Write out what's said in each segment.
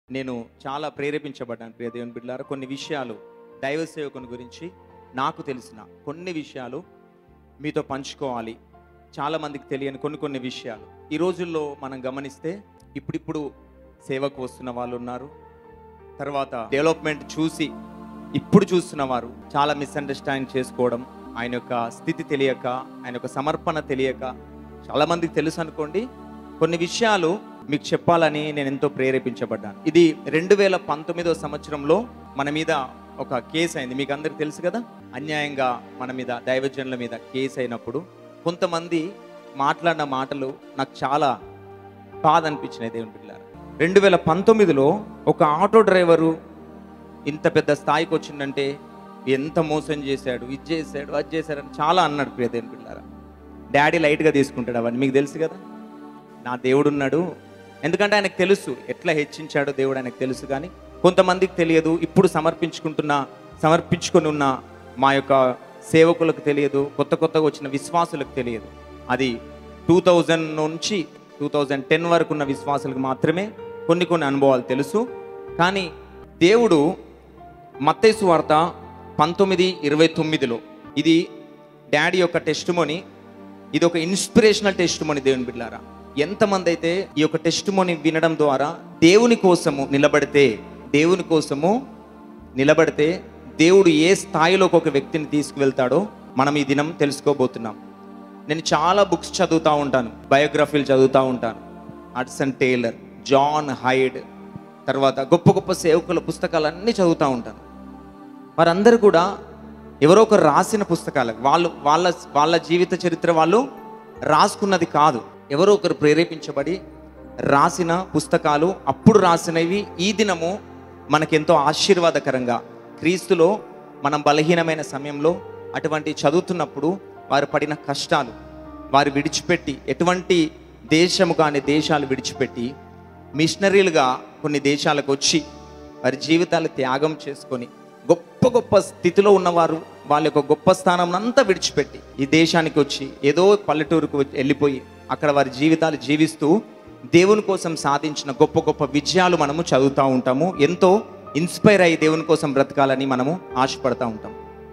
నేను చాలా ప్రేరేపించబడ్డాను ప్రియ దేవుని బిడ్డలారా కొన్ని విషయాలు దైవ సేవకుని గురించి నాకు తెలిసిన కొన్ని విషయాలు మీతో పంచుకోవాలి చాలా మందికి తెలియని కొన్ని కొన్ని విషయాలు ఈ రోజుల్లో మనం గమనిస్తే ఇప్పుడిప్పుడు సేవకు వస్తున్న వాళ్ళు ఉన్నారు తర్వాత డెవలప్మెంట్ చూసి ఇప్పుడు చూస్తున్న వారు చాలా మిస్అండర్స్టాండ్ చేసుకోవడం ఆయన యొక్క స్థితి తెలియక ఆయన యొక్క సమర్పణ తెలియక చాలా మందికి తెలుసు అనుకోండి కొన్ని విషయాలు మీకు చెప్పాలని నేను ఎంతో ప్రేరేపించబడ్డాను ఇది రెండు వేల పంతొమ్మిదో సంవత్సరంలో మన మీద ఒక కేసు అయింది మీకు అందరికి తెలుసు కదా అన్యాయంగా మన మీద దైవజనుల మీద కేసు అయినప్పుడు కొంతమంది మాట్లాడిన మాటలు నాకు చాలా బాధ అనిపించినాయి దేవుని బిడ్డారు రెండు వేల పంతొమ్మిదిలో ఒక ఆటో డ్రైవరు ఇంత పెద్ద స్థాయికి వచ్చిందంటే ఎంత మోసం చేశాడు ఇది చేశాడు అది చేశాడు అని చాలా అన్నాడు ప్రియ దేవుని బిడ్డారా డాడీ లైట్గా తీసుకుంటాడు అవన్నీ మీకు తెలుసు కదా నా దేవుడు ఉన్నాడు ఎందుకంటే ఆయనకు తెలుసు ఎట్లా హెచ్చించాడో దేవుడు ఆయనకు తెలుసు కానీ కొంతమందికి తెలియదు ఇప్పుడు సమర్పించుకుంటున్న సమర్పించుకొని ఉన్న మా యొక్క సేవకులకు తెలియదు కొత్త కొత్తగా వచ్చిన విశ్వాసులకు తెలియదు అది టూ థౌజండ్ నుంచి టూ థౌజండ్ టెన్ వరకు ఉన్న విశ్వాసులకు మాత్రమే కొన్ని కొన్ని అనుభవాలు తెలుసు కానీ దేవుడు మత్తైసు వార్త పంతొమ్మిది ఇరవై తొమ్మిదిలో ఇది డాడీ యొక్క టెస్టుమోని ఇది ఒక ఇన్స్పిరేషనల్ టెస్టుమోని దేవుని బిడ్డారా ఎంతమంది అయితే ఈ యొక్క టెస్టుమోని వినడం ద్వారా దేవుని కోసము నిలబడితే దేవుని కోసము నిలబడితే దేవుడు ఏ స్థాయిలోకి ఒక వ్యక్తిని తీసుకువెళ్తాడో మనం ఈ దినం తెలుసుకోబోతున్నాం నేను చాలా బుక్స్ చదువుతూ ఉంటాను బయోగ్రఫీలు చదువుతూ ఉంటాను అడ్సన్ టేలర్ జాన్ హైడ్ తర్వాత గొప్ప గొప్ప సేవకుల పుస్తకాలన్నీ చదువుతూ ఉంటాను వారందరూ కూడా ఎవరో ఒకరు రాసిన పుస్తకాలు వాళ్ళు వాళ్ళ వాళ్ళ జీవిత చరిత్ర వాళ్ళు రాసుకున్నది కాదు ఎవరో ఒకరు ప్రేరేపించబడి రాసిన పుస్తకాలు అప్పుడు రాసినవి ఈ దినము మనకెంతో ఆశీర్వాదకరంగా క్రీస్తులో మనం బలహీనమైన సమయంలో అటువంటి చదువుతున్నప్పుడు వారు పడిన కష్టాలు వారు విడిచిపెట్టి ఎటువంటి దేశము కాని దేశాలు విడిచిపెట్టి మిషనరీలుగా కొన్ని దేశాలకు వచ్చి వారి జీవితాలు త్యాగం చేసుకొని గొప్ప గొప్ప స్థితిలో ఉన్నవారు వాళ్ళ యొక్క గొప్ప స్థానం అంతా విడిచిపెట్టి ఈ దేశానికి వచ్చి ఏదో పల్లెటూరుకు వచ్చి- వెళ్ళిపోయి అక్కడ వారి జీవితాలు జీవిస్తూ దేవుని కోసం సాధించిన గొప్ప గొప్ప విజయాలు మనము చదువుతూ ఉంటాము ఎంతో ఇన్స్పైర్ అయ్యి దేవుని కోసం బ్రతకాలని మనము ఆశపడతా ఉంటాం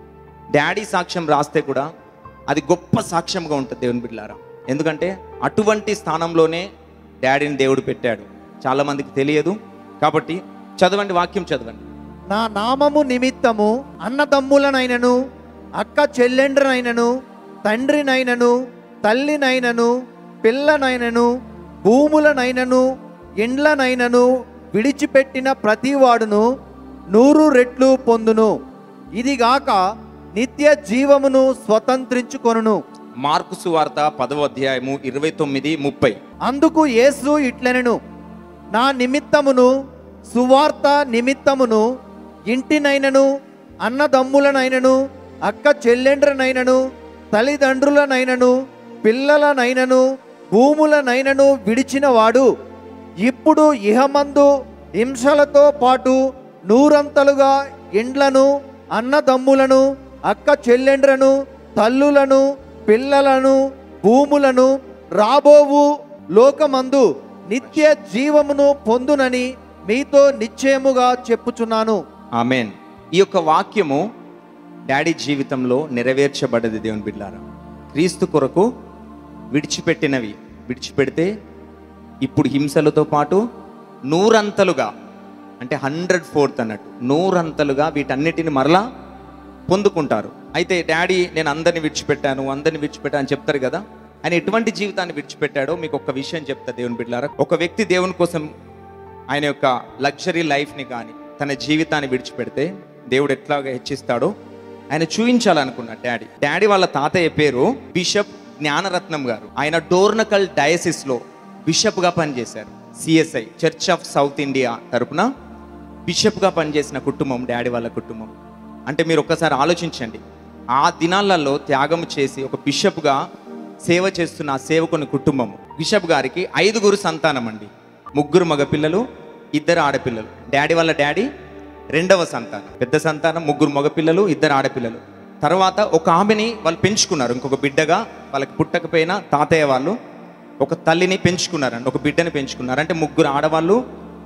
డాడీ సాక్ష్యం రాస్తే కూడా అది గొప్ప సాక్ష్యంగా ఉంటుంది దేవుని బిడ్డలారా ఎందుకంటే అటువంటి స్థానంలోనే డాడీని దేవుడు పెట్టాడు చాలా మందికి తెలియదు కాబట్టి చదవండి వాక్యం చదవండి నా నామము నిమిత్తము అన్నదమ్ములనైనను అక్క చెల్లెండ్రనైనను తండ్రినైనను తల్లినైనను పిల్లనైనను భూములనైనను ఇండ్లనైనను విడిచిపెట్టిన ప్రతివాడును నూరు రెట్లు పొందును ఇదిగాక నిత్య జీవమును స్వతంత్రించుకొనును మార్కు సువార్త పదవ అధ్యాయము ఇరవై తొమ్మిది ముప్పై అందుకు యేసు ఇట్లనెను నా నిమిత్తమును సువార్త నిమిత్తమును ఇంటినైనను అన్నదమ్ములనైనను అక్క చెల్లెండ్రనైనను తల్లిదండ్రులనైనను పిల్లలనైనను భూములనైనను విడిచినవాడు ఇప్పుడు ఇహమందు హింసలతో పాటు నూరంతలుగా ఇండ్లను అన్నదమ్ములను అక్క చెల్లెండ్రను తల్లులను పిల్లలను భూములను రాబోవు లోకమందు నిత్య జీవమును పొందునని మీతో నిశ్చయముగా చెప్పుచున్నాను ఆమెన్ ఈ యొక్క వాక్యము డాడీ జీవితంలో నెరవేర్చబడ్డది దేవుని బిడ్డారా క్రీస్తు కొరకు విడిచిపెట్టినవి విడిచిపెడితే ఇప్పుడు హింసలతో పాటు నూరంతలుగా అంటే హండ్రెడ్ ఫోర్త్ అన్నట్టు నూరంతలుగా వీటన్నిటిని మరలా పొందుకుంటారు అయితే డాడీ నేను అందరిని విడిచిపెట్టాను అందరిని విడిచిపెట్టాను అని చెప్తారు కదా ఆయన ఎటువంటి జీవితాన్ని విడిచిపెట్టాడో మీకు ఒక విషయం చెప్తా దేవుని బిడ్డారా ఒక వ్యక్తి దేవుని కోసం ఆయన యొక్క లగ్జరీ లైఫ్ని కానీ తన జీవితాన్ని విడిచిపెడితే దేవుడు ఎట్లాగా హెచ్చిస్తాడో ఆయన చూపించాలనుకున్నాడు డాడీ డాడీ వాళ్ళ తాతయ్య పేరు బిషప్ జ్ఞానరత్నం గారు ఆయన డోర్నకల్ డయసిస్లో బిషప్గా పనిచేశారు CSI Church of South India తరపున బిషప్గా పనిచేసిన కుటుంబం డాడీ వాళ్ళ కుటుంబం అంటే మీరు ఒక్కసారి ఆలోచించండి ఆ దినాలలో త్యాగం చేసి ఒక బిషప్గా సేవ చేస్తున్న ఆ సేవకుని కుటుంబం బిషప్ గారికి ఐదుగురు సంతానం అండి ముగ్గురు మగపిల్లలు ఇద్దరు ఆడపిల్లలు డాడీ వాళ్ళ డాడీ రెండవ సంతానం పెద్ద సంతానం ముగ్గురు మగపిల్లలు ఇద్దరు ఆడపిల్లలు తర్వాత ఒక ఆమెని వాళ్ళు పెంచుకున్నారు ఇంకొక బిడ్డగా వాళ్ళకి పుట్టకపోయినా తాతయ్య వాళ్ళు ఒక తల్లిని పెంచుకున్నారండి ఒక బిడ్డని పెంచుకున్నారు అంటే ముగ్గురు ఆడవాళ్ళు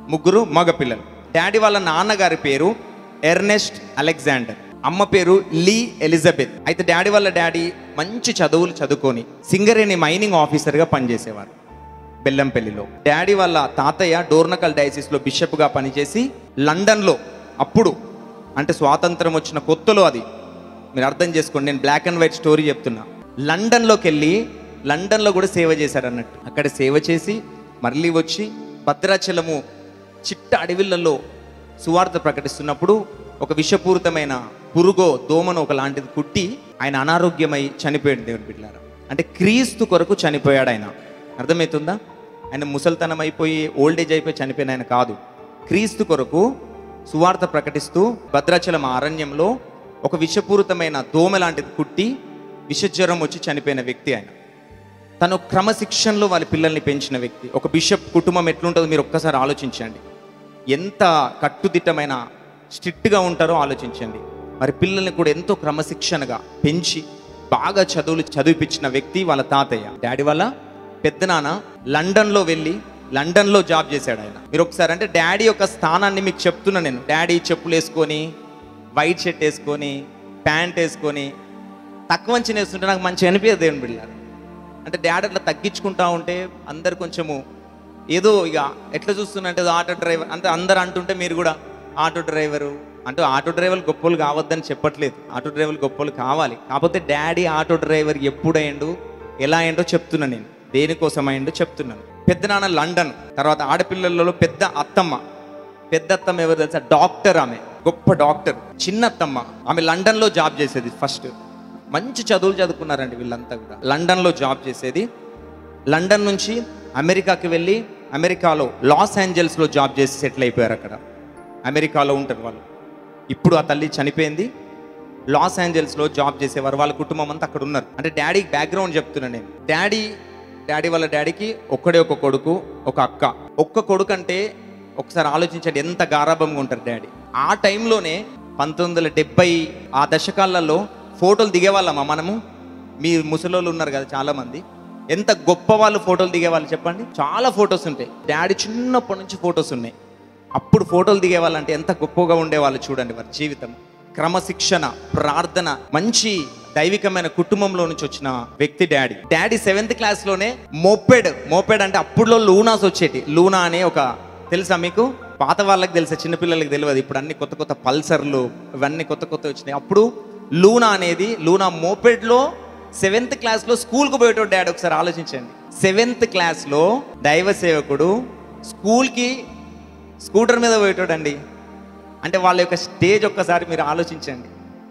ముగ్గురు మగ పిల్లలు డాడీ వాళ్ళ నాన్నగారి పేరు ఎర్నెస్ట్ అలెగ్జాండర్ అమ్మ పేరు లీ ఎలిజబెత్ అయితే డాడీ వాళ్ళ డాడీ మంచి చదువులు చదువుకొని సింగరేణి మైనింగ్ ఆఫీసర్గా పనిచేసేవారు బెల్లంపల్లిలో డాడీ వాళ్ళ తాతయ్య డోర్నకల్ డైసిస్లో బిషప్గా పనిచేసి లండన్లో అప్పుడు అంటే స్వాతంత్రం వచ్చిన కొత్తలో అది మీరు అర్థం చేసుకోండి నేను బ్లాక్ అండ్ వైట్ స్టోరీ చెప్తున్నా లండన్లోకి వెళ్ళి లండన్లో కూడా సేవ చేశారు అన్నట్టు అక్కడ సేవ చేసి మళ్ళీ వచ్చి భద్రాచలము చిట్ట అడవిలలో సువార్త ప్రకటిస్తున్నప్పుడు ఒక విషపూరితమైన పురుగో దోమను ఒక లాంటిది కుట్టి ఆయన అనారోగ్యమై చనిపోయాడు దేవుని బిడ్డారా అంటే క్రీస్తు కొరకు చనిపోయాడు ఆయన అర్థమవుతుందా ఆయన ముసల్తనం అయిపోయి ఓల్డ్ ఏజ్ అయిపోయి చనిపోయిన ఆయన కాదు క్రీస్తు కొరకు సువార్త ప్రకటిస్తూ భద్రాచలం అరణ్యంలో ఒక విషపూరితమైన దోమ లాంటిది కుట్టి విషజ్వరం వచ్చి చనిపోయిన వ్యక్తి ఆయన తను క్రమశిక్షణలో వాళ్ళ పిల్లల్ని పెంచిన వ్యక్తి ఒక బిషప్ కుటుంబం ఎట్లుంటుందో మీరు ఒక్కసారి ఆలోచించండి ఎంత కట్టుదిట్టమైన స్ట్రిక్ట్గా ఉంటారో ఆలోచించండి మరి పిల్లల్ని కూడా ఎంతో క్రమశిక్షణగా పెంచి బాగా చదువులు చదివిపించిన వ్యక్తి వాళ్ళ తాతయ్య డాడీ వాళ్ళ పెద్దనాన్న లండన్లో వెళ్ళి లండన్లో జాబ్ చేశాడు ఆయన మీరు ఒకసారి అంటే డాడీ యొక్క స్థానాన్ని మీకు చెప్తున్నా నేను డాడీ చెప్పులు వేసుకొని వైట్ షర్ట్ వేసుకొని ప్యాంట్ వేసుకొని తక్కువ వంచిన వేస్తుంటే నాకు మంచిగా అనిపించదు దేవుని బిడ్డారు అంటే డాడీ అట్లా తగ్గించుకుంటా ఉంటే అందరు కొంచెము ఏదో ఇక ఎట్లా చూస్తున్నట్టు ఆటో డ్రైవర్ అంటే అందరు అంటుంటే మీరు కూడా ఆటో డ్రైవరు అంటే ఆటో డ్రైవర్లు గొప్పలు కావద్దని చెప్పట్లేదు ఆటో డ్రైవర్లు గొప్పలు కావాలి కాకపోతే డాడీ ఆటో డ్రైవర్ ఎప్పుడైండు ఎలా అయిందో చెప్తున్నా నేను దేనికోసం అయిందో చెప్తున్నాను పెద్ద నాన్న లండన్ తర్వాత ఆడపిల్లలలో పెద్ద అత్తమ్మ పెద్ద అత్తమ్మ ఎవరు తెలుసా డాక్టర్ ఆమె గొప్ప డాక్టర్ చిన్న అత్తమ్మ ఆమె లండన్లో జాబ్ చేసేది ఫస్ట్ మంచి చదువులు చదువుకున్నారండి వీళ్ళంతా కూడా లండన్లో జాబ్ చేసేది లండన్ నుంచి అమెరికాకి వెళ్ళి అమెరికాలో లాస్ ఏంజల్స్లో జాబ్ చేసి సెటిల్ అయిపోయారు అక్కడ అమెరికాలో ఉంటారు వాళ్ళు ఇప్పుడు ఆ తల్లి చనిపోయింది లాస్ ఏంజల్స్లో జాబ్ చేసేవారు వాళ్ళ కుటుంబం అంతా అక్కడ ఉన్నారు అంటే డాడీ బ్యాక్గ్రౌండ్ చెప్తున్నాను నేను డాడీ డాడీ వాళ్ళ డాడీకి ఒక్కడే ఒక కొడుకు ఒక అక్క ఒక్క కొడుకు అంటే ఒకసారి ఆలోచించండి ఎంత గారాభంగా ఉంటారు డాడీ ఆ టైంలోనే పంతొమ్మిది వందల డెబ్బై ఆ దశకాలలో ఫోటోలు దిగేవాళ్ళమా మనము మీ ముసలోళ్ళు ఉన్నారు కదా చాలా మంది ఎంత గొప్ప వాళ్ళు ఫోటోలు దిగేవాళ్ళు చెప్పండి చాలా ఫొటోస్ ఉంటాయి డాడీ చిన్నప్పటి నుంచి ఫొటోస్ ఉన్నాయి అప్పుడు ఫోటోలు దిగేవాళ్ళంటే ఎంత గొప్పగా ఉండేవాళ్ళు చూడండి వారి జీవితం క్రమశిక్షణ ప్రార్థన మంచి దైవికమైన కుటుంబంలో నుంచి వచ్చిన వ్యక్తి డాడీ డాడీ సెవెంత్ క్లాస్లోనే మోపెడ్ మోపెడ్ అంటే అప్పుడులో లూనాస్ వచ్చేటి లూనా అనే ఒక తెలుసా మీకు పాత వాళ్ళకి తెలుసా చిన్నపిల్లలకి తెలియదు ఇప్పుడు అన్ని కొత్త కొత్త పల్సర్లు ఇవన్నీ కొత్త కొత్త వచ్చినాయి అప్పుడు లూనా అనేది లూనా మోపెడ్లో సెవెంత్ క్లాస్లో స్కూల్కి పోయేటోడు డాడీ ఒకసారి ఆలోచించండి సెవెంత్ క్లాస్లో దైవ సేవకుడు స్కూల్కి స్కూటర్ మీద పోయేటోడండి అంటే వాళ్ళ యొక్క స్టేజ్ ఒక్కసారి మీరు ఆలోచించండి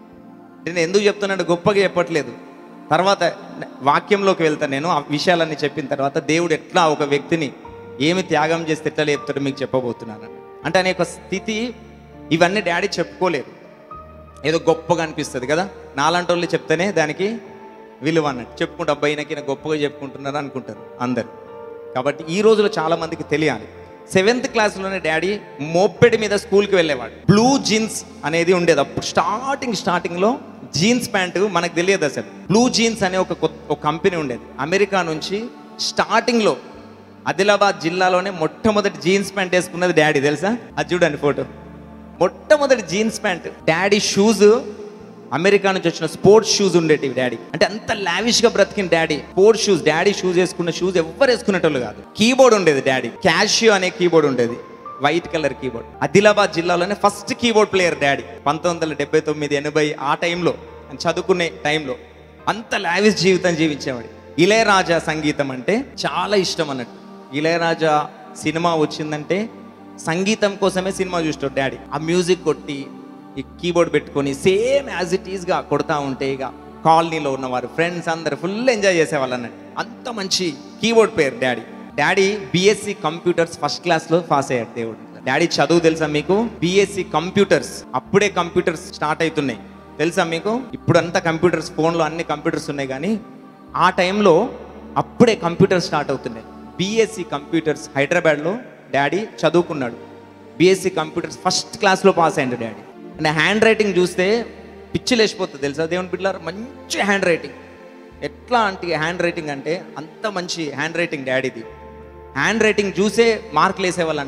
నేను ఎందుకు చెప్తున్నాను గొప్పగా చెప్పట్లేదు తర్వాత వాక్యంలోకి వెళ్తాను నేను ఆ విషయాలన్నీ చెప్పిన తర్వాత దేవుడు ఎట్లా ఒక వ్యక్తిని ఏమి త్యాగం చేస్తే ఎట్లా లేపుతాడో మీకు చెప్పబోతున్నాను అంటే అనే యొక్క స్థితి ఇవన్నీ డాడీ చెప్పుకోలేదు ఏదో గొప్పగా అనిపిస్తుంది కదా నాలాంటి వాళ్ళు చెప్తేనే దానికి విలువ అన్నట్టు చెప్పుకుంటూ అబ్బాయి ఈయనకి ఈయన గొప్పగా చెప్పుకుంటున్నారు అనుకుంటారు అందరు కాబట్టి ఈ రోజులో చాలా మందికి తెలియాలి సెవెంత్ క్లాస్లోనే డాడీ మోపెడ్ మీద స్కూల్కి వెళ్ళేవాడు బ్లూ జీన్స్ అనేది ఉండేది అప్పుడు స్టార్టింగ్ స్టార్టింగ్లో జీన్స్ ప్యాంటు మనకు తెలియదు అసలు బ్లూ జీన్స్ అనే ఒక కొత్త ఒక కంపెనీ ఉండేది అమెరికా నుంచి స్టార్టింగ్లో ఆదిలాబాద్ జిల్లాలోనే మొట్టమొదటి జీన్స్ ప్యాంట్ వేసుకున్నది డాడీ తెలుసా అది చూడండి ఫోటో మొట్టమొదటి jeans pant daddy shoes America నుంచి వచ్చిన స్పోర్ట్స్ షూస్ ఉండేటివి డాడీ అంటే అంత లావిష్ గా బ్రతికిన daddy sports shoes daddy shoes వేసుకున్న షూస్ ఎవ్వరు వేసుకునేటోళ్ళు కాదు కీబోర్డ్ ఉండేది డాడీ క్యాషియో అనే కీబోర్డ్ ఉండేది వైట్ కలర్ కీబోర్డ్ ఆదిలాబాద్ జిల్లాలోనే ఫస్ట్ కీబోర్డ్ ప్లేయర్ డాడీ పంతొమ్మిది వందల డెబ్బై తొమ్మిది ఎనభై ఆ టైంలో ఆయన చదువుకునే టైంలో అంత లావిష్ జీవితం జీవించేవాడు ఇళయరాజా సంగీతం అంటే చాలా ఇష్టం అన్నట్టు ఇళయరాజా సినిమా వచ్చిందంటే సంగీతం కోసమే సినిమా చూస్తాడు డాడీ ఆ మ్యూజిక్ కొట్టి ఈ కీబోర్డ్ పెట్టుకొని సేమ్ యాజ్ ఇట్ ఈస్గా కొడతా ఉంటే ఇక కాలనీలో ఉన్నవారు ఫ్రెండ్స్ అందరు ఫుల్ ఎంజాయ్ చేసేవాళ్ళు అన్నట్టు అంత మంచి keyboard player daddy daddy BSc computers first క్లాస్లో పాస్ అయ్యాడు దేవుడు డాడీ చదువు తెలుసా మీకు బీఎస్సీ కంప్యూటర్స్ అప్పుడే కంప్యూటర్స్ స్టార్ట్ అవుతున్నాయి తెలుసా మీకు ఇప్పుడంతా కంప్యూటర్స్ ఫోన్లో అన్ని కంప్యూటర్స్ ఉన్నాయి కానీ ఆ టైంలో అప్పుడే కంప్యూటర్స్ స్టార్ట్ అవుతున్నాయి బీఎస్సీ కంప్యూటర్స్ హైదరాబాద్లో డాడీ చదువుకున్నాడు బీఎస్సీ కంప్యూటర్స్ ఫస్ట్ క్లాస్లో పాస్ అయ్యాడు డాడీ అంటే హ్యాండ్ రైటింగ్ చూస్తే పిచ్చి లేచిపోతుంది తెలుసా దేవుని బిడ్డలారు మంచి హ్యాండ్ రైటింగ్ ఎట్లా అంటే హ్యాండ్ రైటింగ్ అంటే అంత మంచి హ్యాండ్ రైటింగ్ డాడీది హ్యాండ్ రైటింగ్ చూసే మార్కులు వేసేవాళ్ళంట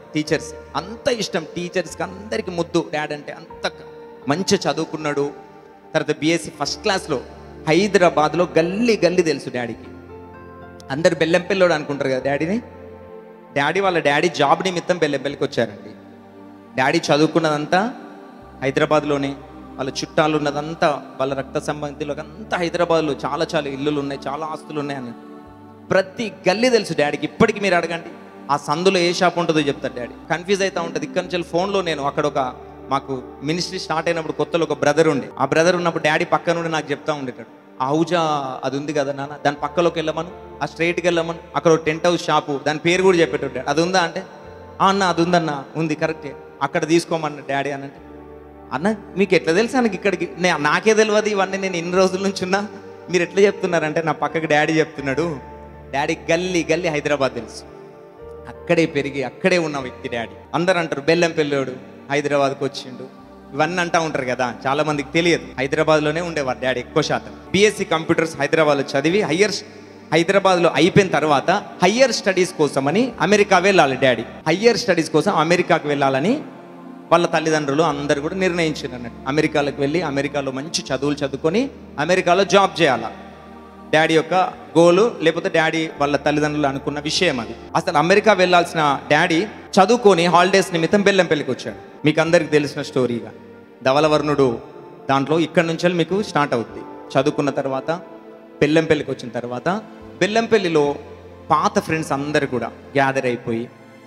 టీచర్స్ అంత ఇష్టం టీచర్స్కి అందరికి ముద్దు డాడ్ అంటే అంత మంచి చదువుకున్నాడు తర్వాత బీఎస్సీ ఫస్ట్ క్లాస్లో హైదరాబాద్లో గల్లీ గల్లీ తెలుసు డాడీకి అందరు బెల్లంపల్లిలోడు అనుకుంటారు కదా డాడీని డాడీ వాళ్ళ డాడీ జాబ్ నిమిత్తం బెల్లంపల్లికి వచ్చారండి డాడీ చదువుకున్నదంతా హైదరాబాద్లోనే వాళ్ళ చుట్టాలు ఉన్నదంతా వాళ్ళ రక్త సంబంధికులకు అంతా హైదరాబాద్లో చాలా చాలా ఇల్లులు ఉన్నాయి చాలా ఆస్తులు ఉన్నాయి అని ప్రతి గల్లీ తెలుసు డాడీకి ఇప్పటికి మీరు అడగండి ఆ సందులో ఏ షాప్ ఉంటుందో చెప్తారు డాడీ కన్ఫ్యూజ్ అవుతా ఉంటుంది ఇక్కడ నుంచి ఫోన్లో నేను అక్కడ ఒక మాకు మినిస్ట్రీ స్టార్ట్ అయినప్పుడు కొత్తలో ఒక బ్రదర్ ఉండే ఆ బ్రదర్ ఉన్నప్పుడు డాడీ పక్క నుండి నాకు చెప్తా ఉండేటాడు ఆ హౌజా అది ఉంది కదా నాన్న దాని పక్కలోకి వెళ్ళమను ఆ స్ట్రైట్కి వెళ్ళమను అక్కడ టెంట్ హౌస్ షాపు దాని పేరు కూడా చెప్పేటాడు అది ఉందా అంటే "ఆ అన్న అది ఉందన్న ఉంది కరెక్టే అక్కడ తీసుకోమన్న డాడీ అని అంటే అన్న మీకు ఎట్లా తెలుసు నాకు ఇక్కడికి నే- నాకే తెలియదు ఇవన్నీ నేను ఇన్ని రోజుల నుంచి ఉన్నా మీరు ఎట్లా చెప్తున్నారంటే నా పక్కకి డాడీ చెప్తున్నాడు డాడీ గల్లీ గల్లీ హైదరాబాద్ తెలుసు అక్కడే పెరిగి అక్కడే ఉన్న వ్యక్తి డాడీ అందరు అంటారు బెల్లం పెళ్ళోడు హైదరాబాద్కి వచ్చిండు ఇవన్నీ అంటా ఉంటారు కదా చాలా మందికి తెలియదు హైదరాబాద్లోనే ఉండేవారు డాడీ ఎక్కువ శాతం బీఎస్సీ కంప్యూటర్స్ హైదరాబాద్లో చదివి హయ్యర్ హైదరాబాద్లో అయిపోయిన తర్వాత హయ్యర్ స్టడీస్ కోసమని అమెరికా వెళ్ళాలి డాడీ హయ్యర్ స్టడీస్ కోసం అమెరికాకు వెళ్ళాలని వాళ్ళ తల్లిదండ్రులు అందరు కూడా నిర్ణయించారు అన్నట్టు అమెరికాలకు వెళ్ళి అమెరికాలో మంచి చదువులు చదువుకొని అమెరికాలో జాబ్ చేయాలా డాడీ యొక్క గోలు లేకపోతే డాడీ వాళ్ళ తల్లిదండ్రులు అనుకున్న విషయం అది అసలు అమెరికా వెళ్ళాల్సిన డాడీ చదువుకొని హాలిడేస్ నిమిత్తం బెల్లంపల్లికి వచ్చాడు మీకు అందరికి తెలిసిన స్టోరీగా ధవలవర్ణుడు దాంట్లో ఇక్కడ నుంచి మీకు స్టార్ట్ అవుద్ది చదువుకున్న తర్వాత బెల్లంపల్లికి వచ్చిన తర్వాత బెల్లంపల్లిలో పాత ఫ్రెండ్స్ అందరు కూడా గ్యాదర్ అయిపోయి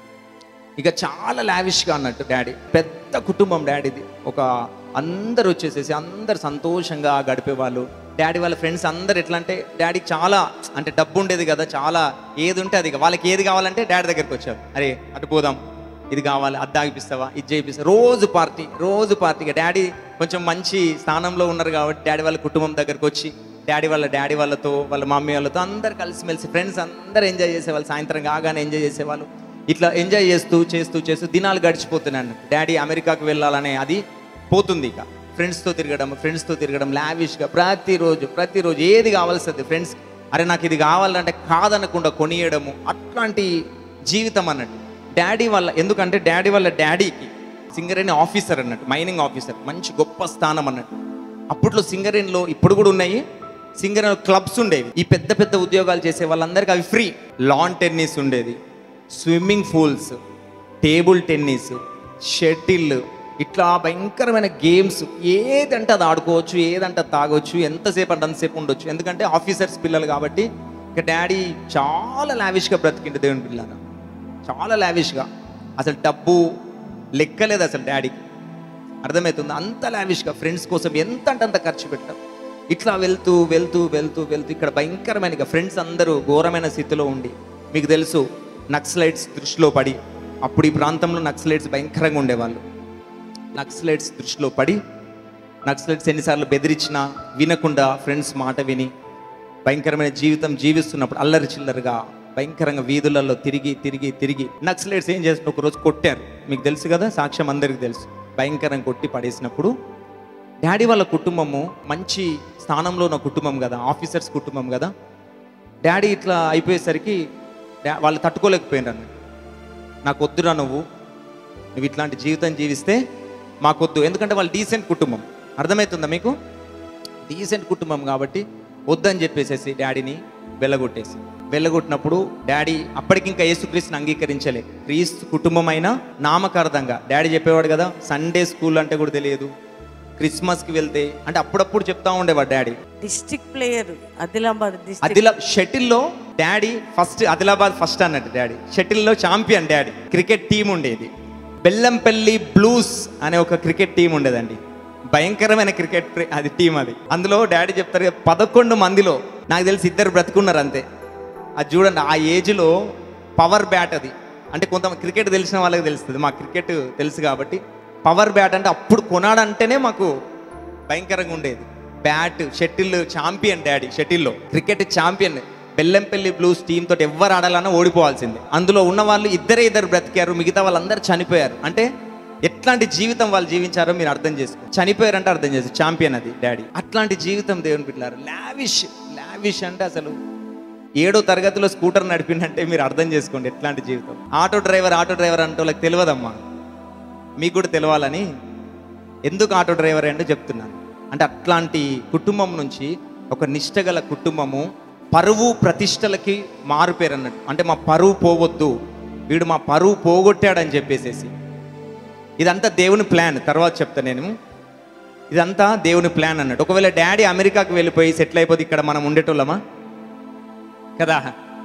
ఇక చాలా లావిష్గా అన్నట్టు డాడీ పెద్ద కుటుంబం డాడీది ఒక అందరు వచ్చేసేసి అందరు సంతోషంగా గడిపేవాళ్ళు డాడీ వాళ్ళ ఫ్రెండ్స్ అందరు ఎట్లా అంటే డాడీ చాలా అంటే డబ్బు ఉండేది కదా చాలా ఏది ఉంటే అది ఇక వాళ్ళకి ఏది కావాలంటే డాడీ దగ్గరికి వచ్చారు అరే అటు పోదాం ఇది కావాలి అది ఆగిపిస్తావా ఇది చేయిపిస్తా రోజు పార్టీ రోజు పార్టీగా డాడీ కొంచెం మంచి స్థానంలో ఉన్నారు కాబట్టి డాడీ వాళ్ళ కుటుంబం దగ్గరికి వచ్చి డాడీ వాళ్ళ డాడీ వాళ్ళతో వాళ్ళ మమ్మీ వాళ్ళతో అందరు కలిసిమెలిసి ఫ్రెండ్స్ అందరు ఎంజాయ్ చేసేవాళ్ళు సాయంత్రం కాగానే ఎంజాయ్ చేసేవాళ్ళు ఇట్లా ఎంజాయ్ చేస్తూ చేస్తూ చేస్తూ దినాలు గడిచిపోతున్నాను డాడీ అమెరికాకు వెళ్ళాలనే అది పోతుంది ఇక ఫ్రెండ్స్తో తిరగడం ఫ్రెండ్స్తో తిరగడం లావిష్గా ప్రతిరోజు ప్రతిరోజు ఏది కావాల్సింది ఫ్రెండ్స్ అరే నాకు ఇది కావాలంటే కాదనకుండా కొనియడము అట్లాంటి జీవితం అన్నట్టు డాడీ వాళ్ళ ఎందుకంటే డాడీ వాళ్ళ డాడీకి సింగరేణి ఆఫీసర్ అన్నట్టు మైనింగ్ ఆఫీసర్ మంచి గొప్ప స్థానం అన్నట్టు అప్పట్లో సింగరేణిలో ఇప్పుడు కూడా ఉన్నాయి సింగరేణి క్లబ్స్ ఉండేవి ఈ పెద్ద పెద్ద ఉద్యోగాలు చేసే వాళ్ళందరికీ అవి ఫ్రీ లాన్ టెన్నిస్ ఉండేది swimming pools table tennis shuttle ఇట్లా భయంకరమైన గేమ్స్ ఏదంటే అది ఆడుకోవచ్చు ఏదంటే అది తాగొచ్చు ఎంతసేపు అంటే అంతసేపు ఉండొచ్చు ఎందుకంటే ఆఫీసర్స్ పిల్లలు కాబట్టి ఇక డాడీ చాలా లావిష్గా బ్రతికిండు దేవుని పిల్లలు చాలా లావిష్గా అసలు డబ్బు లెక్కలేదు అసలు డాడీకి అర్థమవుతుంది అంత లావిష్గా ఫ్రెండ్స్ కోసం ఎంత అంటే అంత ఖర్చు పెట్టాం ఇట్లా వెళ్తూ వెళ్తూ వెళ్తూ వెళ్తూ ఇక్కడ భయంకరమైన ఇక ఫ్రెండ్స్ అందరూ ఘోరమైన స్థితిలో ఉండి మీకు తెలుసు నక్సలైట్స్ దృష్టిలో పడి అప్పుడు ఈ ప్రాంతంలో నక్సలైట్స్ భయంకరంగా ఉండేవాళ్ళు నక్సలైట్స్ దృష్టిలో పడి నక్సలైట్స్ ఎన్నిసార్లు బెదిరించినా వినకుండా ఫ్రెండ్స్ మాట విని భయంకరమైన జీవితం జీవిస్తున్నప్పుడు అల్లరి చిల్లరగా భయంకరంగా వీధులలో తిరిగి తిరిగి తిరిగి నక్సలైట్స్ ఏం చేసిన ఒక రోజు కొట్టారు మీకు తెలుసు కదా సాక్ష్యం అందరికీ తెలుసు భయంకరంగా కొట్టి పడేసినప్పుడు డాడీ వాళ్ళ కుటుంబము మంచి స్థానంలో ఉన్న కుటుంబం కదా ఆఫీసర్స్ కుటుంబం కదా డాడీ ఇట్లా అయిపోయేసరికి డా- వాళ్ళు తట్టుకోలేకపోయినారు అన్నట్టు. నాకు వద్దురా నువ్వు నువ్వు ఇట్లాంటి జీవితం జీవిస్తే మాకొద్దు ఎందుకంటే వాళ్ళు డీసెంట్ కుటుంబం అర్థమవుతుందా మీకు డీసెంట్ కుటుంబం కాబట్టి వద్దని చెప్పేసేసి డాడీని వెళ్ళగొట్టేసి వెళ్ళగొట్టినప్పుడు డాడీ అప్పటికి ఇంకా యేసుక్రీస్తుని అంగీకరించలే క్రీస్తు కుటుంబం అయినా నామకార్థంగా డాడీ చెప్పేవాడు కదా సండే స్కూల్ అంటే కూడా తెలియదు క్రిస్మస్కి వెళ్తే అంటే అప్పుడప్పుడు చెప్తా ఉండేవాడు daddy district player Adilabad district ఆదిలా షటిల్లో డాడీ ఫస్ట్ ఆదిలాబాద్ ఫస్ట్ అన్నట్టు డాడీ షటిల్లో ఛాంపియన్ డాడీ క్రికెట్ టీం ఉండేది బెల్లంపల్లి బ్లూస్ అనే ఒక క్రికెట్ టీం ఉండేదండి భయంకరమైన క్రికెట్ ప్రే- అది టీం అది అందులో డాడీ చెప్తారు కదా, పదకొండు మందిలో నాకు తెలిసి ఇద్దరు బ్రతుకున్నారు అంతే అది చూడండి ఆ ఏజ్లో పవర్ బ్యాట్ అది అంటే కొంత క్రికెట్ తెలిసిన వాళ్ళకి తెలుస్తుంది మా క్రికెట్ తెలుసు కాబట్టి పవర్ బ్యాట్ అంటే అప్పుడు కొనాడంటేనే మాకు భయంకరంగా ఉండేది బ్యాట్ షటిల్ ఛాంపియన్ డాడీ షటిల్లో cricket champion Bellampalli Blues team తోటి ఎవ్వరు ఆడాలన్నా ఓడిపోవాల్సిందే అందులో ఉన్న వాళ్ళు ఇద్దరే ఇద్దరు బ్రతికారు మిగతా వాళ్ళందరూ చనిపోయారు అంటే ఎట్లాంటి జీవితం వాళ్ళు జీవించారో మీరు అర్థం చేసుకో చనిపోయారంటే అర్థం చేసుకో ఛాంపియన్ అది డాడీ అట్లాంటి జీవితం దేవుని బిడ్డారు లావిష్ లావిష్ అంటే అసలు ఏడో తరగతిలో స్కూటర్ నడిపిండంటే మీరు అర్థం చేసుకోండి ఎట్లాంటి జీవితం ఆటో డ్రైవర్ ఆటో డ్రైవర్ అంటే వాళ్ళకి తెలియదమ్మా మీకు కూడా తెలవాలని ఎందుకు ఆటో డ్రైవర్ అంటే చెప్తున్నాను అంటే అట్లాంటి కుటుంబం నుంచి ఒక నిష్టగల కుటుంబము పరువు ప్రతిష్టలకి మారుపేరు అన్నట్టు అంటే మా పరువు పోవద్దు వీడు మా పరువు పోగొట్టాడని చెప్పేసేసి ఇదంతా దేవుని ప్లాన్ తర్వాత చెప్తా నేను ఇదంతా దేవుని ప్లాన్ అన్నట్టు ఒకవేళ డాడీ అమెరికాకి వెళ్ళిపోయి సెటిల్ అయిపోతే ఇక్కడ మనం ఉండేటోళ్ళమా కదా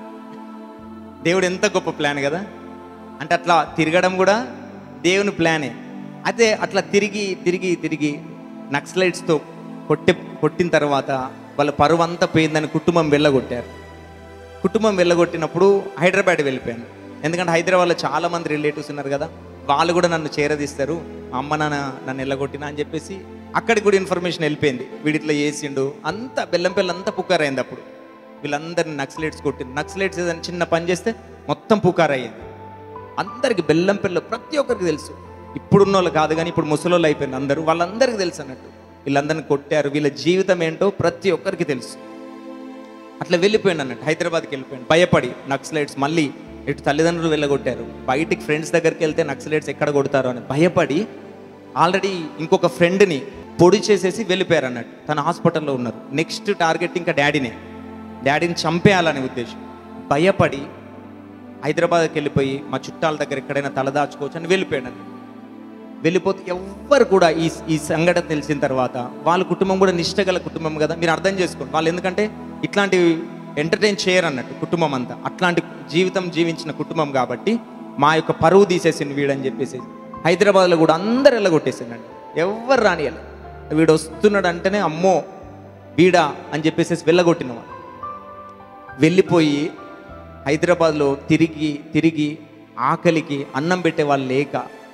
దేవుడు ఎంత గొప్ప ప్లాన్ కదా అంటే అట్లా తిరగడం కూడా దేవుని ప్లానే అయితే అట్లా తిరిగి తిరిగి తిరిగి నక్సలైట్స్తో కొట్టి కొట్టిన తర్వాత వాళ్ళ పరువు అంతా పోయిందని కుటుంబం వెళ్ళగొట్టారు కుటుంబం వెళ్ళగొట్టినప్పుడు హైదరాబాద్ వెళ్ళిపోయాను ఎందుకంటే హైదరాబాద్లో చాలా మంది రిలేటివ్స్ ఉన్నారు కదా వాళ్ళు కూడా నన్ను చేరదీస్తారు మా అమ్మ నాన్న నన్ను వెళ్ళగొట్టినా అని చెప్పేసి అక్కడికి కూడా ఇన్ఫర్మేషన్ వెళ్ళిపోయింది వీడిట్లా చేసిండు అంతా బెల్లం పిల్ల అంతా పుకారైంది అప్పుడు వీళ్ళందరిని నక్సలైట్స్ కొట్టింది నక్సలైట్స్ ఏదైనా చిన్న పని చేస్తే మొత్తం పుకారయ్యేది అందరికి బెల్లం పిల్ల ప్రతి ఒక్కరికి తెలుసు ఇప్పుడున్న వాళ్ళు కాదు కానీ ఇప్పుడు ముసలోళ్ళు అయిపోయింది అందరూ వాళ్ళందరికీ తెలుసు అన్నట్టు వీళ్ళందరిని కొట్టారు వీళ్ళ జీవితం ఏంటో ప్రతి ఒక్కరికి తెలుసు అట్లా వెళ్ళిపోయాడు అన్నట్టు హైదరాబాద్కి వెళ్ళిపోయాడు భయపడి నక్సలైట్స్ మళ్ళీ ఇటు తల్లిదండ్రులు వెళ్ళగొట్టారు బయటికి ఫ్రెండ్స్ దగ్గరికి వెళ్తే నక్సలైట్స్ ఎక్కడ కొడతారో అని భయపడి ఆల్రెడీ ఇంకొక ఫ్రెండ్ని పొడి చేసేసి వెళ్ళిపోయారు అన్నట్టు తన హాస్పిటల్లో ఉన్నారు నెక్స్ట్ టార్గెట్ ఇంకా డాడీనే డాడీని చంపేయాలనే ఉద్దేశం భయపడి హైదరాబాద్కి వెళ్ళిపోయి మా చుట్టాల దగ్గర ఎక్కడైనా తలదాచుకోవచ్చు అని వెళ్ళిపోయాడు అన్నట్టు వెళ్ళిపోతే ఎవ్వరు కూడా ఈ ఈ సంఘటన తెలిసిన తర్వాత వాళ్ళ కుటుంబం కూడా నిష్టగల కుటుంబం కదా మీరు అర్థం చేసుకోండి వాళ్ళు ఎందుకంటే ఇట్లాంటి ఎంటర్టైన్ చేయరు అన్నట్టు కుటుంబం అంతా అట్లాంటి జీవితం జీవించిన కుటుంబం కాబట్టి మా యొక్క పరువు తీసేసింది వీడని చెప్పేసి హైదరాబాద్లో కూడా అందరు వెళ్ళగొట్టేసిందండి ఎవ్వరు రానియాలి వీడు వస్తున్నాడు అంటేనే అమ్మో వీడా అని చెప్పేసి వెళ్ళగొట్టిన వాళ్ళు వెళ్ళిపోయి హైదరాబాద్లో తిరిగి తిరిగి ఆకలికి అన్నం పెట్టే వాళ్ళు లేక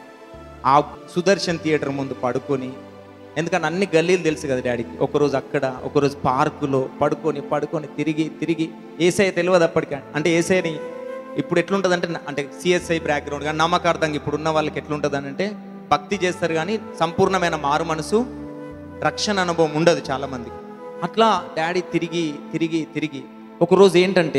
ఆ సుదర్శన్ థియేటర్ ముందు పడుకొని ఎందుకంటే అన్ని గల్లీలు తెలుసు కదా డాడీకి ఒకరోజు అక్కడ ఒకరోజు పార్కులో పడుకొని పడుకొని తిరిగి తిరిగి ఏసఐ తెలియదు అప్పటికి అంటే ఏసఐని ఇప్పుడు ఎట్లుంటుంది అంటే అంటే సిఎస్ఐ బ్యాక్గ్రౌండ్ కానీ నమ్మకార్థంగా ఇప్పుడు ఉన్న వాళ్ళకి ఎట్లుంటుంది అని అంటే భక్తి చేస్తారు కానీ సంపూర్ణమైన మారు మనసు రక్షణ అనుభవం ఉండదు చాలా మందికి అట్లా డాడీ తిరిగి తిరిగి తిరిగి ఒకరోజు ఏంటంటే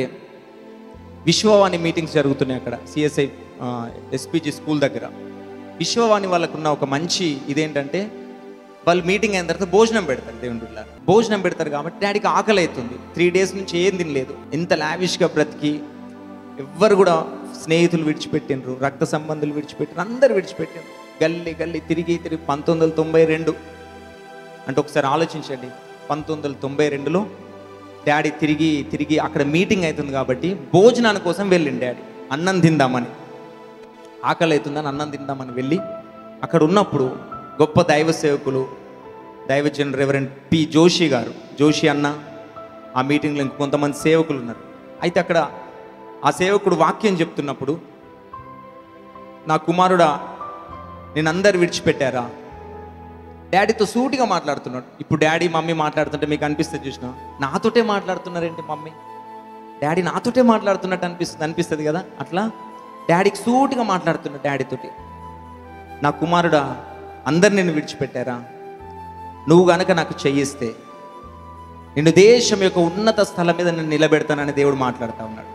విశ్వవాణి మీటింగ్స్ జరుగుతున్నాయి అక్కడ సిఎస్ఐ ఎస్పీజీ స్కూల్ దగ్గర విశ్వవాణి వాళ్ళకున్న ఒక మంచి ఇదేంటంటే వాళ్ళు మీటింగ్ అయిన తర్వాత భోజనం పెడతారు దేవుని బిడ్డలారా. భోజనం పెడతారు కాబట్టి డాడీకి ఆకలి అవుతుంది త్రీ డేస్ నుంచి ఏం తినలేదు ఎంత లావిష్గా బ్రతికి ఎవ్వరు కూడా స్నేహితులు విడిచిపెట్టినరు రక్త సంబంధులు విడిచిపెట్టిన అందరు విడిచిపెట్టినరు గల్లీ గల్లీ తిరిగి తిరిగి పంతొమ్మిది వందల తొంభై రెండు అంటే ఒకసారి ఆలోచించండి పంతొమ్మిది వందల తొంభై రెండులో డాడీ తిరిగి తిరిగి అక్కడ మీటింగ్ అవుతుంది కాబట్టి భోజనాని కోసం వెళ్ళిండు డాడీ అన్నం తిందామని ఆకలి అవుతుందని అన్నం తిందామని వెళ్ళి అక్కడ ఉన్నప్పుడు గొప్ప దైవ సేవకులు దైవజన్ రెవరెంట్ పి జోషి గారు జోషి అన్న ఆ మీటింగ్లో ఇంక కొంతమంది సేవకులు ఉన్నారు అయితే అక్కడ ఆ సేవకుడు వాక్యం చెప్తున్నప్పుడు నా కుమారుడా నేను అందరు విడిచిపెట్టారా డాడీతో సూటిగా మాట్లాడుతున్నాడు ఇప్పుడు డాడీ మమ్మీ మాట్లాడుతుంటే మీకు అనిపిస్తుంది చూసిన నాతోటే మాట్లాడుతున్నారేంటి మమ్మీ డాడీ నాతోటే మాట్లాడుతున్నట్టు అనిపిస్తుంది అనిపిస్తుంది కదా అట్లా డాడీకి సూటిగా మాట్లాడుతున్నాడు డాడీతోటి నా కుమారుడా అందరు నిన్ను విడిచిపెట్టారా నువ్వు గనక నాకు చెయ్యిస్తే నిన్ను దేశం యొక్క ఉన్నత స్థలం మీద నేను నిలబెడతానని దేవుడు మాట్లాడుతూ ఉన్నాడు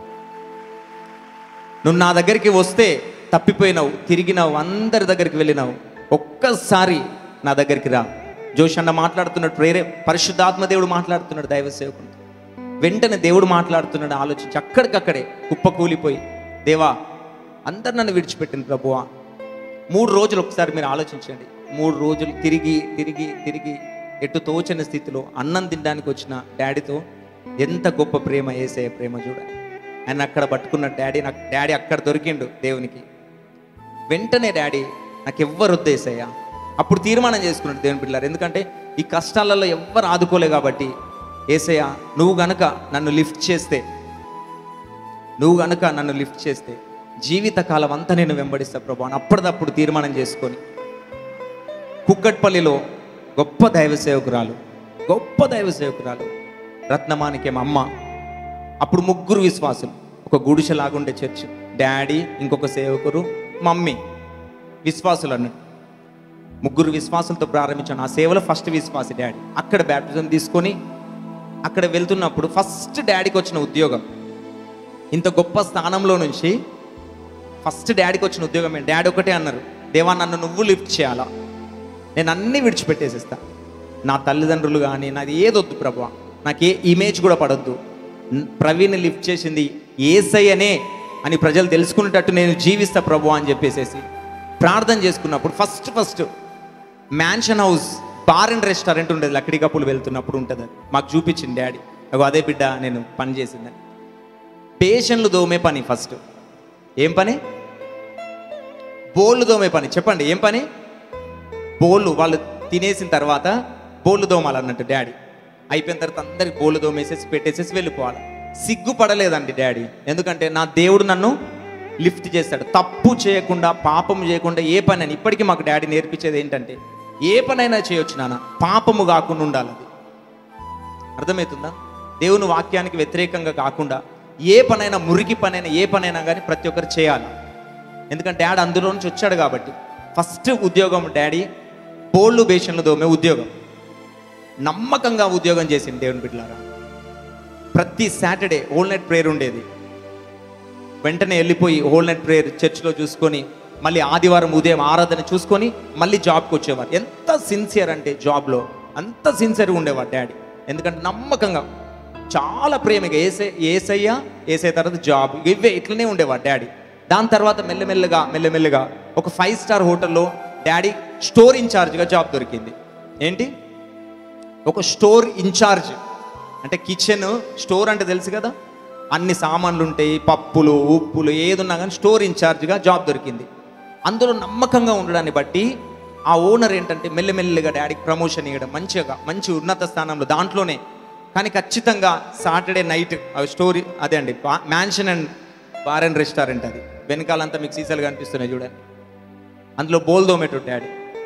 నువ్వు నా దగ్గరికి వస్తే తప్పిపోయినావు తిరిగినావు అందరి దగ్గరికి వెళ్ళినావు ఒక్కసారి నా దగ్గరికి రా జోష్ అన్న మాట్లాడుతున్నాడు ప్రేరే పరిశుద్ధాత్మ దేవుడు మాట్లాడుతున్నాడు దైవ సేవకుడు వెంటనే దేవుడు మాట్లాడుతున్నాడు ఆలోచించి అక్కడికక్కడే కుప్ప కూలిపోయి దేవా అందరు నన్ను విడిచిపెట్టింది ప్రభువా మూడు రోజులు ఒకసారి మీరు ఆలోచించండి మూడు రోజులు తిరిగి తిరిగి తిరిగి ఎటు తోచని స్థితిలో అన్నం తినడానికి వచ్చిన డాడీతో ఎంత గొప్ప ప్రేమ ఏసే ప్రేమ చూడండి ఆయన అక్కడ పట్టుకున్న డాడీ నాకు డాడీ అక్కడ దొరికిండు దేవునికి వెంటనే డాడీ నాకు ఎవ్వరు వద్దేసయ్యా అప్పుడు తీర్మానం చేసుకున్నాడు దేవుని పిల్లలు ఎందుకంటే ఈ కష్టాలలో ఎవ్వరు ఆదుకోలే కాబట్టి ఏసయ్య నువ్వు గనక నన్ను లిఫ్ట్ చేస్తే నువ్వు గనక నన్ను లిఫ్ట్ చేస్తే జీవితకాలం అంతా నేను వెంబడిస్తా ప్రభు అని అప్పటిదప్పుడు తీర్మానం చేసుకొని కుక్కట్పల్లిలో గొప్ప దైవ సేవకురాలు గొప్ప దైవ సేవకురాలు రత్నమానికేం అమ్మ అప్పుడు ముగ్గురు విశ్వాసులు ఒక గుడిసెలాగుండే చర్చ్ డాడీ ఇంకొక సేవకురు మమ్మీ విశ్వాసులు అన్నట్టు ముగ్గురు విశ్వాసులతో ప్రారంభించాను ఆ సేవలో ఫస్ట్ విశ్వాసి డాడీ అక్కడ బ్యాప్టిజం తీసుకొని అక్కడ వెళ్తున్నప్పుడు ఫస్ట్ డాడీకి వచ్చిన ఉద్యోగం ఇంత గొప్ప స్థానంలో నుంచి ఫస్ట్ డాడీకి వచ్చిన ఉద్యోగం ఏంటి డాడీ ఒకటే అన్నారు దేవా నన్ను నువ్వు లిఫ్ట్ చేయాలా నేను అన్నీ విడిచిపెట్టేసేస్తా నా తల్లిదండ్రులు కానీ నాది ఏదొద్దు ప్రభు నాకు ఏ ఇమేజ్ కూడా పడొద్దు న్- ప్రవీణ్ లిఫ్ట్ చేసింది ఏసయ్యనే అని ప్రజలు తెలుసుకునేటట్టు నేను జీవిస్తా ప్రభు అని చెప్పేసేసి ప్రార్థన చేసుకున్నప్పుడు first first mansion house bar and restaurant ఉండేది లక్కడి కప్పులు వెళ్తున్నప్పుడు ఉంటుంది అది మాకు చూపించింది డాడీ అగో అదే బిడ్డ నేను పని చేసిందని పేషన్లు దోమే పని ఫస్ట్ ఏం పని బోళ్ళు దోమే పని చెప్పండి ఏం పని బోళ్ళు వాళ్ళు తినేసిన తర్వాత బోళ్ళు దోమాలన్నట్టు డాడీ అయిపోయిన తర్వాత అందరికి బోళ్ళు దోమేసేసి పెట్టేసేసి వెళ్ళిపోవాలి సిగ్గుపడలేదండి డాడీ ఎందుకంటే నా దేవుడు నన్ను లిఫ్ట్ చేస్తాడు తప్పు చేయకుండా పాపం చేయకుండా ఏ పని అని ఇప్పటికీ మాకు డాడీ నేర్పించేది ఏంటంటే ఏ పనైనా చేయొచ్చు నాన్న పాపము కాకుండా ఉండాలి అది అర్థమవుతుందా దేవుని వాక్యానికి వ్యతిరేకంగా కాకుండా ఏ పనైనా మురికి పనైనా ఏ పనైనా కానీ ప్రతి ఒక్కరు చేయాలి ఎందుకంటే డాడీ అందులో నుంచి వచ్చాడు కాబట్టి ఫస్ట్ ఉద్యోగం డాడీ బోళ్ళు బేషన్లు దోమే ఉద్యోగం నమ్మకంగా ఉద్యోగం చేసింది దేవుని బిడ్డలారా ప్రతి సాటర్డే హోల్ నైట్ ప్రేయర్ ఉండేది వెంటనే వెళ్ళిపోయి హోల్ నైట్ ప్రేయర్ చర్చ్లో చూసుకొని మళ్ళీ ఆదివారం ఉదయం ఆరాధన చూసుకొని మళ్ళీ జాబ్కి వచ్చేవారు ఎంత సిన్సియర్ అంటే జాబ్లో అంత సిన్సియర్గా ఉండేవారు డాడీ ఎందుకంటే నమ్మకంగా చాలా ప్రేమగా ఏసే ఏసయ్య ఏసే తర్వాత జాబ్ ఇవే ఇట్లనే ఉండేవారు డాడీ దాని తర్వాత మెల్లమెల్లగా మెల్లమెల్లగా ఒక ఫైవ్ స్టార్ హోటల్లో డాడీ స్టోర్ ఇన్ఛార్జ్గా జాబ్ దొరికింది ఏంటి ఒక స్టోర్ ఇన్ఛార్జ్ అంటే కిచెన్ స్టోర్ అంటే తెలుసు కదా అన్ని సామాన్లు ఉంటాయి పప్పులు ఉప్పులు ఏది ఉన్నా కానీ స్టోర్ ఇన్ఛార్జ్గా జాబ్ దొరికింది అందులో నమ్మకంగా ఉండడాన్ని బట్టి ఆ ఓనర్ ఏంటంటే మెల్లమెల్లగా డాడీకి ప్రమోషన్ ఇవ్వడం మంచిగా మంచి ఉన్నత స్థానంలో దాంట్లోనే కానీ ఖచ్చితంగా సాటర్డే నైట్ స్టోరీ అదే అండి mansion and bar and restaurant అది వెనకాలంతా మీకు సీసాలు కనిపిస్తున్నాయి చూడండి అందులో బోల్ దోమేటో డాడీ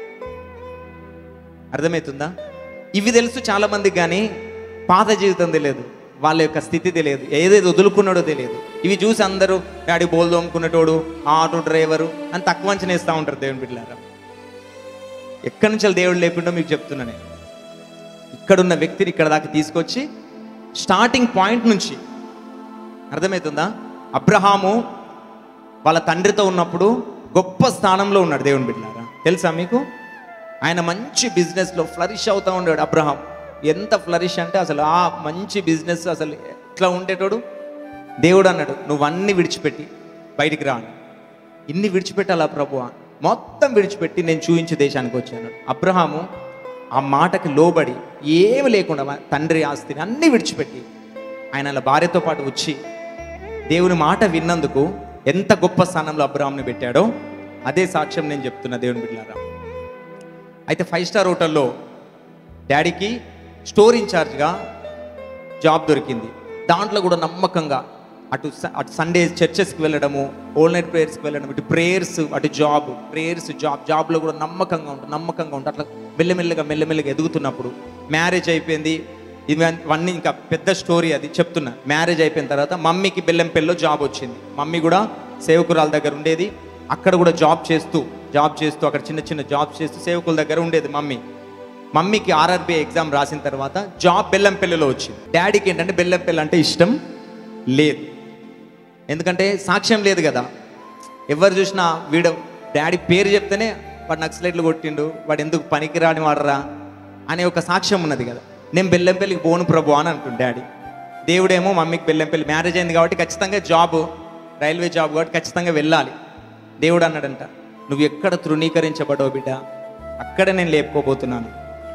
అర్థమవుతుందా ఇవి తెలుసు చాలా మందికి కానీ పాత జీవితం తెలియదు వాళ్ళ యొక్క స్థితి తెలియదు ఏదేది వదులుకున్నాడో తెలియదు ఇవి చూసి అందరూ డాడీ బోల్ దోముకునేటోడు ఆటో డ్రైవరు అని తక్కువ అంచనా వేస్తూ ఉంటారు దేవుని బిడ్డలారా ఎక్కడి నుంచి దేవుడు లేకుండా మీకు చెప్తున్నా నేను ఇక్కడున్న వ్యక్తిని ఇక్కడ దాకా తీసుకొచ్చి స్టార్టింగ్ పాయింట్ నుంచి అర్థమవుతుందా అబ్రహాము వాళ్ళ తండ్రితో ఉన్నప్పుడు గొప్ప స్థానంలో ఉన్నాడు దేవుని బిడ్డలారా తెలుసా మీకు ఆయన మంచి బిజినెస్లో ఫ్లరిష్ అవుతూ ఉన్నాడు అబ్రహాం ఎంత ఫ్లరిష్ అంటే అసలు ఆ మంచి బిజినెస్ అసలు ఎట్లా ఉండేటోడు దేవుడు అన్నాడు నువ్వు అన్ని విడిచిపెట్టి బయటికి రా అని. ఇన్ని విడిచిపెట్టాలా ప్రభు మొత్తం విడిచిపెట్టి నేను చూయించే దేశానికి వచ్చాను అబ్రహాము ఆ మాటకి లోబడి ఏమి లేకుండా మా తండ్రి ఆస్తిని అన్నీ విడిచిపెట్టి ఆయన అలా భార్యతో పాటు వచ్చి దేవుని మాట విన్నందుకు ఎంత గొప్ప స్థానంలో అబ్రహాంని పెట్టాడో అదే సాక్ష్యం నేను చెప్తున్నా దేవుని బిడ్డలారా అయితే ఫైవ్ స్టార్ హోటల్లో డాడీకి స్టోర్ ఇన్ఛార్జ్గా జాబ్ దొరికింది దాంట్లో కూడా నమ్మకంగా అటు స- అటు సండే చర్చెస్కి వెళ్ళడము ఓల్ నైట్ ప్రేయర్స్కి వెళ్ళడం ఇటు ప్రేయర్స్ అటు జాబ్ ప్రేయర్స్ జాబ్ జాబ్లో కూడా నమ్మకంగా ఉంటుంది నమ్మకంగా ఉంటుంది అట్లా మెల్లమెల్లగా మెల్లమెల్లగా ఎదుగుతున్నప్పుడు మ్యారేజ్ అయిపోయింది ఇవన్నీ ఇవన్నీ ఇంకా పెద్ద స్టోరీ అది చెప్తున్నా మ్యారేజ్ అయిపోయిన తర్వాత మమ్మీకి బెల్లంపల్లిలో జాబ్ వచ్చింది మమ్మీ కూడా సేవకురాల దగ్గర ఉండేది అక్కడ కూడా జాబ్ చేస్తూ జాబ్ చేస్తూ అక్కడ చిన్న చిన్న జాబ్ చేస్తూ సేవకుల దగ్గర ఉండేది మమ్మీ మమ్మీకి ఆర్ఆర్బి ఎగ్జామ్ రాసిన తర్వాత జాబ్ బెల్లంపల్లిలో వచ్చింది డాడీకి ఏంటంటే బెల్లంపల్లి అంటే ఇష్టం లేదు ఎందుకంటే సాక్ష్యం లేదు కదా ఎవరు చూసినా వీడు డాడీ పేరు చెప్తేనే వాడు నక్సలైట్లు కొట్టిండు వాడు ఎందుకు పనికి రాని వాడరా అనే ఒక సాక్ష్యం ఉన్నది కదా నేను బెల్లంపల్లికి పోను ప్రభు అని అంటుండు డాడీ దేవుడేమో మమ్మీకి బెల్లంపల్లి మ్యారేజ్ అయింది కాబట్టి ఖచ్చితంగా జాబ్ రైల్వే జాబ్ కాబట్టి ఖచ్చితంగా వెళ్ళాలి దేవుడు అన్నాడంట నువ్వు ఎక్కడ తృణీకరించబడవు బిడ్డ అక్కడ నేను లేపుకోబోతున్నాను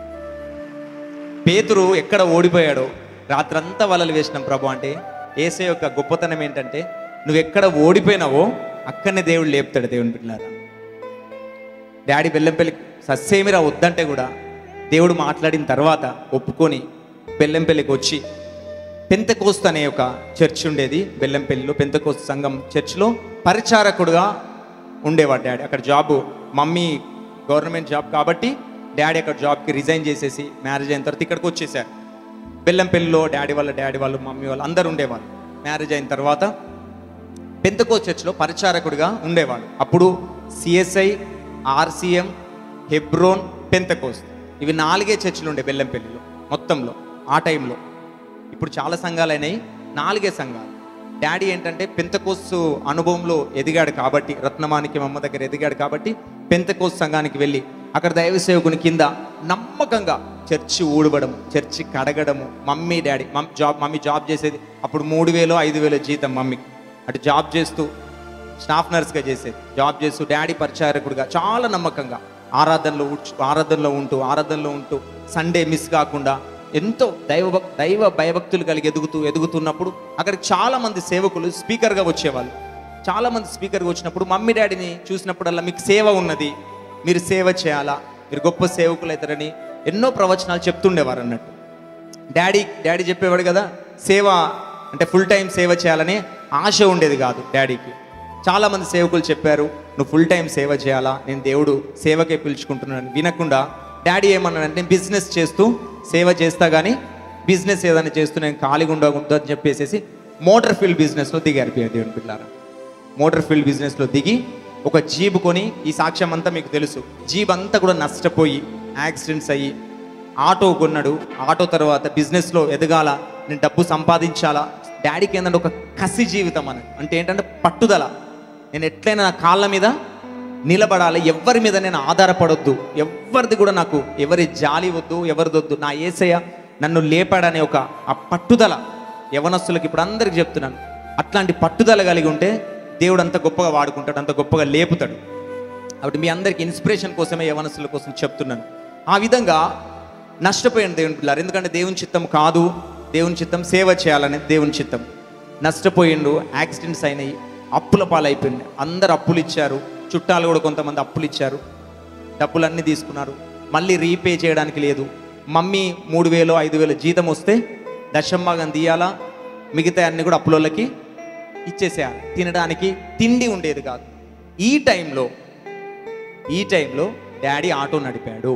పేతురు ఎక్కడ ఓడిపోయాడో రాత్రంతా వలలు వేసినాం ప్రభు అంటే ఏసే యొక్క గొప్పతనం ఏంటంటే నువ్వు ఎక్కడ ఓడిపోయినావో అక్కడనే దేవుడు లేపుతాడు దేవుని బిడ్డలారా డాడీ బెల్లంపల్లి సస్సేమిరా వద్దంటే కూడా దేవుడు మాట్లాడిన తర్వాత ఒప్పుకొని బెల్లంపల్లికి వచ్చి పెంతకోస్తు అనే ఒక చర్చ్ ఉండేది బెల్లంపల్లిలో పెంతకోస్తు సంఘం చర్చ్లో పరిచారకుడుగా ఉండేవాడు డాడీ అక్కడ జాబ్ మమ్మీ గవర్నమెంట్ జాబ్ కాబట్టి డాడీ అక్కడ జాబ్కి రిజైన్ చేసేసి మ్యారేజ్ అయిన తర్వాత ఇక్కడికి వచ్చేసారు బెల్లంపల్లిలో డాడీ వాళ్ళ డాడీ వాళ్ళు మమ్మీ వాళ్ళు అందరు ఉండేవాళ్ళు మ్యారేజ్ అయిన తర్వాత పెంతకో చర్చ్లో పరిచారకుడిగా ఉండేవాడు అప్పుడు సిఎస్ఐ ఆర్సిఎం హెబ్రోన్ పెంతకోస్ ఇవి నాలుగే చర్చిలు ఉండే బెల్లంపల్లిలో మొత్తంలో ఆ టైంలో ఇప్పుడు చాలా సంఘాలు అయినాయి నాలుగే సంఘాలు డాడీ ఏంటంటే పెంతకోస్తు అనుభవంలో ఎదిగాడు కాబట్టి రత్నమానికి అమ్మ దగ్గర ఎదిగాడు కాబట్టి పెంతకోస్తు సంఘానికి వెళ్ళి అక్కడ దైవ సేవకుని కింద నమ్మకంగా చర్చి ఊడవడం చర్చి కడగడము mummy daddy mum job mummy job చేసేది అప్పుడు మూడు వేలు ఐదు వేలు జీతం మమ్మీకి అటు జాబ్ చేస్తూ స్టాఫ్ నర్స్గా చేసేది జాబ్ చేస్తూ డాడీ పరిచారకుడిగా చాలా నమ్మకంగా ఆరాధనలో ఉడ్చు ఆరాధనలో ఉంటూ ఆరాధనలో ఉంటూ సండే మిస్ కాకుండా ఎంతో దైవ భక్- దైవ భయభక్తులు కలిగి ఎదుగుతూ ఎదుగుతున్నప్పుడు అక్కడికి చాలా మంది సేవకులు స్పీకర్గా వచ్చేవాళ్ళు చాలా మంది స్పీకర్గా వచ్చినప్పుడు మమ్మీ డాడీని చూసినప్పుడల్లా మీకు సేవ ఉన్నది మీరు సేవ చేయాలా మీరు గొప్ప సేవకులు అవుతారని ఎన్నో ప్రవచనాలు చెప్తుండేవారు అన్నట్టు డాడీ డాడీ చెప్పేవాడు కదా సేవ అంటే ఫుల్ టైం సేవ చేయాలని ఆశ ఉండేది కాదు డాడీకి చాలా మంది సేవకులు చెప్పారు నువ్వు ఫుల్ టైం సేవ చేయాలా నేను దేవుడు సేవకే పిలుచుకుంటున్నాను వినకుండా డాడీ ఏమన్నాడంటే నేను బిజినెస్ చేస్తూ సేవ చేస్తా కానీ బిజినెస్ ఏదైనా చేస్తూ నేను ఖాళీగా ఉండకూడదు అని చెప్పేసి మోటార్ ఫీల్డ్ బిజినెస్లో దిగారు దేవుని పిల్లారా మోటార్ ఫీల్డ్ బిజినెస్లో దిగి ఒక జీబ్ కొని ఈ సాక్ష్యం అంతా మీకు తెలుసు జీబ్ అంతా కూడా నష్టపోయి యాక్సిడెంట్స్ అయ్యి ఆటో కొన్నాడు ఆటో తర్వాత బిజినెస్లో ఎదగాల నేను డబ్బు సంపాదించాలా డాడీకి ఏంటంటే ఒక కసి జీవితం అని అంటే ఏంటంటే పట్టుదల నేను ఎట్లయినా నా కాళ్ళ మీద నిలబడాలి ఎవరి మీద నేను ఆధారపడొద్దు ఎవరిది కూడా నాకు ఎవరి జాలి వద్దు ఎవరిది వద్దు నా ఏసయ్య నన్ను లేపాడనే ఒక ఆ పట్టుదల యవనస్తులకు ఇప్పుడు అందరికి చెప్తున్నాను అట్లాంటి పట్టుదల కలిగి ఉంటే దేవుడు అంత గొప్పగా వాడుకుంటాడు అంత గొప్పగా లేపుతాడు కాబట్టి మీ అందరికి ఇన్స్పిరేషన్ కోసమే యవనస్తుల కోసం చెప్తున్నాను ఆ విధంగా నష్టపోయాను దేవుని పిల్లలు ఎందుకంటే దేవుని చిత్తం కాదు దేవుని చిత్తం సేవ చేయాలని దేవుని చిత్తం నష్టపోయిండు యాక్సిడెంట్స్ అయినాయి అప్పుల పాలైపోయింది అందరు అప్పులు ఇచ్చారు చుట్టాలు కూడా కొంతమంది అప్పులు ఇచ్చారు డబ్బులన్నీ తీసుకున్నారు మళ్ళీ రీపే చేయడానికి లేదు మమ్మీ మూడు వేలు ఐదు వేలు జీతం వస్తే దశంభాగం తీయాలా మిగతా అన్ని కూడా అప్పులోళ్ళకి ఇచ్చేసేయాలి తినడానికి తిండి ఉండేది కాదు ఈ టైంలో ఈ టైంలో డాడీ ఆటో నడిపాడు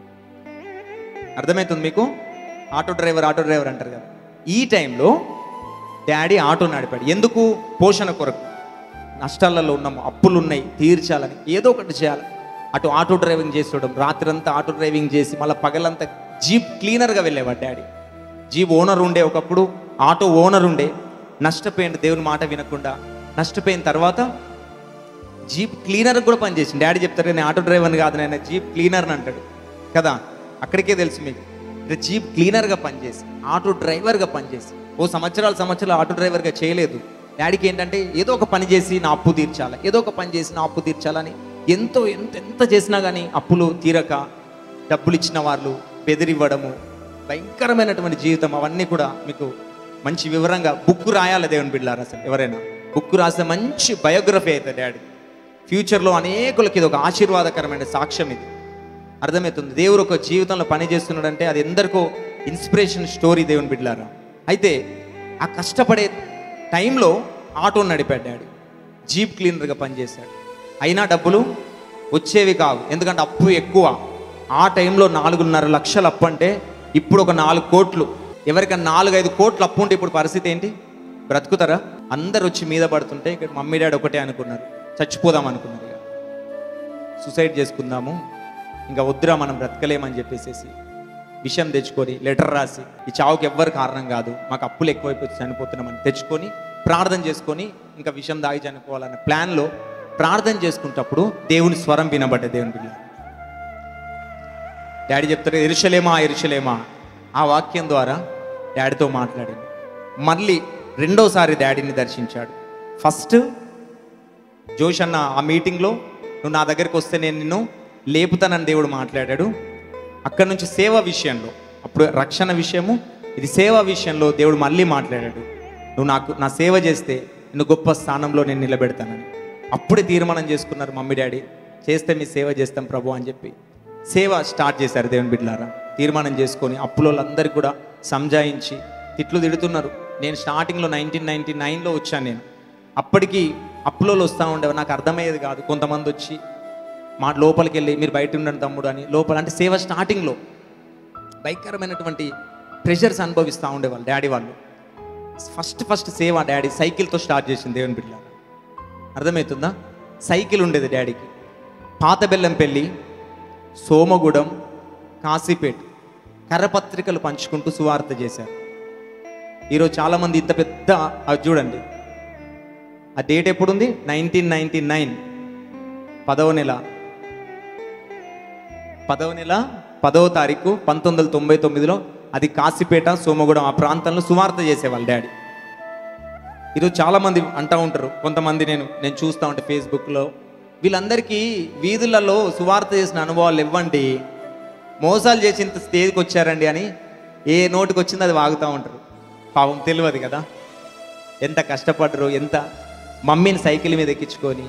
అర్థమవుతుంది మీకు ఆటో డ్రైవర్ ఆటో డ్రైవర్ అంటారు కదా ఈ టైంలో డాడీ ఆటో నడిపాడు ఎందుకు పోషణ కొరకు నష్టాలలో ఉన్నాము అప్పులు ఉన్నాయి తీర్చాలని ఏదో ఒకటి చేయాలి అటు ఆటో డ్రైవింగ్ చేసేయడం రాత్రంతా ఆటో డ్రైవింగ్ చేసి మళ్ళీ పగలంతా జీప్ క్లీనర్గా వెళ్ళేవాడు డాడీ జీప్ ఓనర్ ఉండే ఒకప్పుడు ఆటో ఓనర్ ఉండే నష్టపోయిన దేవుని మాట వినకుండా నష్టపోయిన తర్వాత జీప్ క్లీనర్ కూడా పనిచేసింది డాడీ చెప్తారు నేను ఆటో డ్రైవర్ని కాదు నేను జీప్ క్లీనర్ని అంటాడు కదా అక్కడికే తెలుసు మీకు ఇట్లా జీప్ క్లీనర్గా పనిచేసి ఆటో డ్రైవర్గా పనిచేసి ఓ సంవత్సరాలు సంవత్సరాలు ఆటో డ్రైవర్గా చేయలేదు డాడీకి ఏంటంటే ఏదో ఒక పని చేసి నా అప్పు తీర్చాలి ఏదో ఒక పని చేసి నా అప్పు తీర్చాలని ఎంతో ఎంత ఎంత చేసినా కానీ అప్పులు తీరక డబ్బులు ఇచ్చిన వాళ్ళు బెదిరివ్వడము భయంకరమైనటువంటి జీవితం అవన్నీ కూడా మీకు మంచి వివరంగా బుక్ రాయాలి దేవుని బిడ్డారు అసలు ఎవరైనా బుక్ రాస్తే మంచి బయోగ్రఫీ అవుతుంది డాడీ ఫ్యూచర్లో అనేకులకి ఇది ఒక ఆశీర్వాదకరమైన సాక్ష్యం ఇది అర్థమవుతుంది దేవుడు ఒక జీవితంలో పని చేస్తున్నాడంటే అది ఎందరికో ఇన్స్పిరేషన్ స్టోరీ దేవుని బిడ్డలారా అయితే ఆ కష్టపడే టైంలో ఆటో నడిపాడు డాడీ జీప్ క్లీనర్గా పనిచేశాడు అయినా డబ్బులు వచ్చేవి కావు ఎందుకంటే అప్పు ఎక్కువ ఆ టైంలో నాలుగున్నర లక్షలు అప్పు అంటే ఇప్పుడు ఒక నాలుగు కోట్లు ఎవరికైనా నాలుగు ఐదు కోట్లు అప్పు ఉంటే ఇప్పుడు పరిస్థితి ఏంటి బ్రతుకుతారా అందరు వచ్చి మీద పడుతుంటే ఇక్కడ మమ్మీ డాడీ ఒకటే అనుకున్నారు చచ్చిపోదాం అనుకున్నారు ఇక సూసైడ్ చేసుకుందాము ఇంకా వద్దురా మనం బ్రతకలేమని చెప్పేసేసి విషయం తెచ్చుకొని లెటర్ రాసి ఈ చావుకి ఎవ్వరు కారణం కాదు మాకు అప్పులు ఎక్కువైపోయి చనిపోతున్నామని తెచ్చుకొని ప్రార్థన చేసుకొని ఇంకా విషయం దాగి చనిపోవాలన్న ప్లాన్లో ప్రార్థన చేసుకుంటప్పుడు దేవుని స్వరం వినబడ్డ దేవుని బిడ్డ డాడీ చెప్తారు ఎరుషలేమా ఎరుషలేమా ఆ వాక్యం ద్వారా డాడీతో మాట్లాడింది మళ్ళీ రెండోసారి డాడీని దర్శించాడు ఫస్ట్ జోష్ అన్న ఆ మీటింగ్లో నువ్వు నా దగ్గరికి వస్తే నేను నిన్ను లేపుతానని దేవుడు మాట్లాడాడు అక్కడి నుంచి సేవ విషయంలో అప్పుడు రక్షణ విషయము ఇది సేవ విషయంలో దేవుడు మళ్ళీ మాట్లాడాడు నువ్వు నాకు నా సేవ చేస్తే నిన్ను గొప్ప స్థానంలో నేను నిలబెడతానని అప్పుడే తీర్మానం చేసుకున్నారు మమ్మీ డాడీ చేస్తే మీ సేవ చేస్తాం ప్రభు అని చెప్పి సేవ స్టార్ట్ చేశారు దేవుని బిడ్డలారా తీర్మానం చేసుకొని అప్పులోళ్ళందరికీ కూడా సంజాయించి తిట్లు తిడుతున్నారు నేను స్టార్టింగ్లో నైన్టీన్ నైన్టీ నైన్లో వచ్చాను నేను అప్పటికి అప్పులోళ్ళు వస్తూ ఉండేవి నాకు అర్థమయ్యేది కాదు కొంతమంది వచ్చి మా లోపలికి వెళ్ళి మీరు బయట ఉండండి తమ్ముడు అని లోపల అంటే సేవ స్టార్టింగ్లో భయంకరమైనటువంటి ప్రెషర్స్ అనుభవిస్తూ ఉండేవాళ్ళు డాడీ వాళ్ళు ఫస్ట్ ఫస్ట్ సేవ డాడీ సైకిల్తో స్టార్ట్ చేసింది దేవుని బిడ్డ అర్థమవుతుందా సైకిల్ ఉండేది డాడీకి పాత బెల్లంపల్లి సోమగూడెం కాశీపేట్ కర్రపత్రికలు పంచుకుంటూ సువార్త చేశారు ఈరోజు చాలామంది ఇంత పెద్ద అవి చూడండి ఆ డేట్ ఎప్పుడుంది నైన్టీన్ నైన్టీ నైన్ పదవ నెల పదవ నెల పదవ తారీఖు పంతొమ్మిది వందల తొంభై తొమ్మిదిలో అది కాశీపేట సోమగూడెం ఆ ప్రాంతంలో సువార్త చేసేవాళ్ళు డాడీ ఈరోజు చాలామంది అంటూ ఉంటారు కొంతమంది నేను నేను చూస్తూ ఉంటే ఫేస్బుక్లో వీళ్ళందరికీ వీధులలో సువార్త చేసిన అనుభవాలు ఇవ్వండి మోసాలు చేసి ఇంత స్టేజ్కి వచ్చారండి అని ఏ నోటికి వచ్చిందో అది వాగుతూ ఉంటారు పాపం తెలియదు కదా ఎంత కష్టపడరు ఎంత మమ్మీని సైకిల్ మీద ఎక్కించుకొని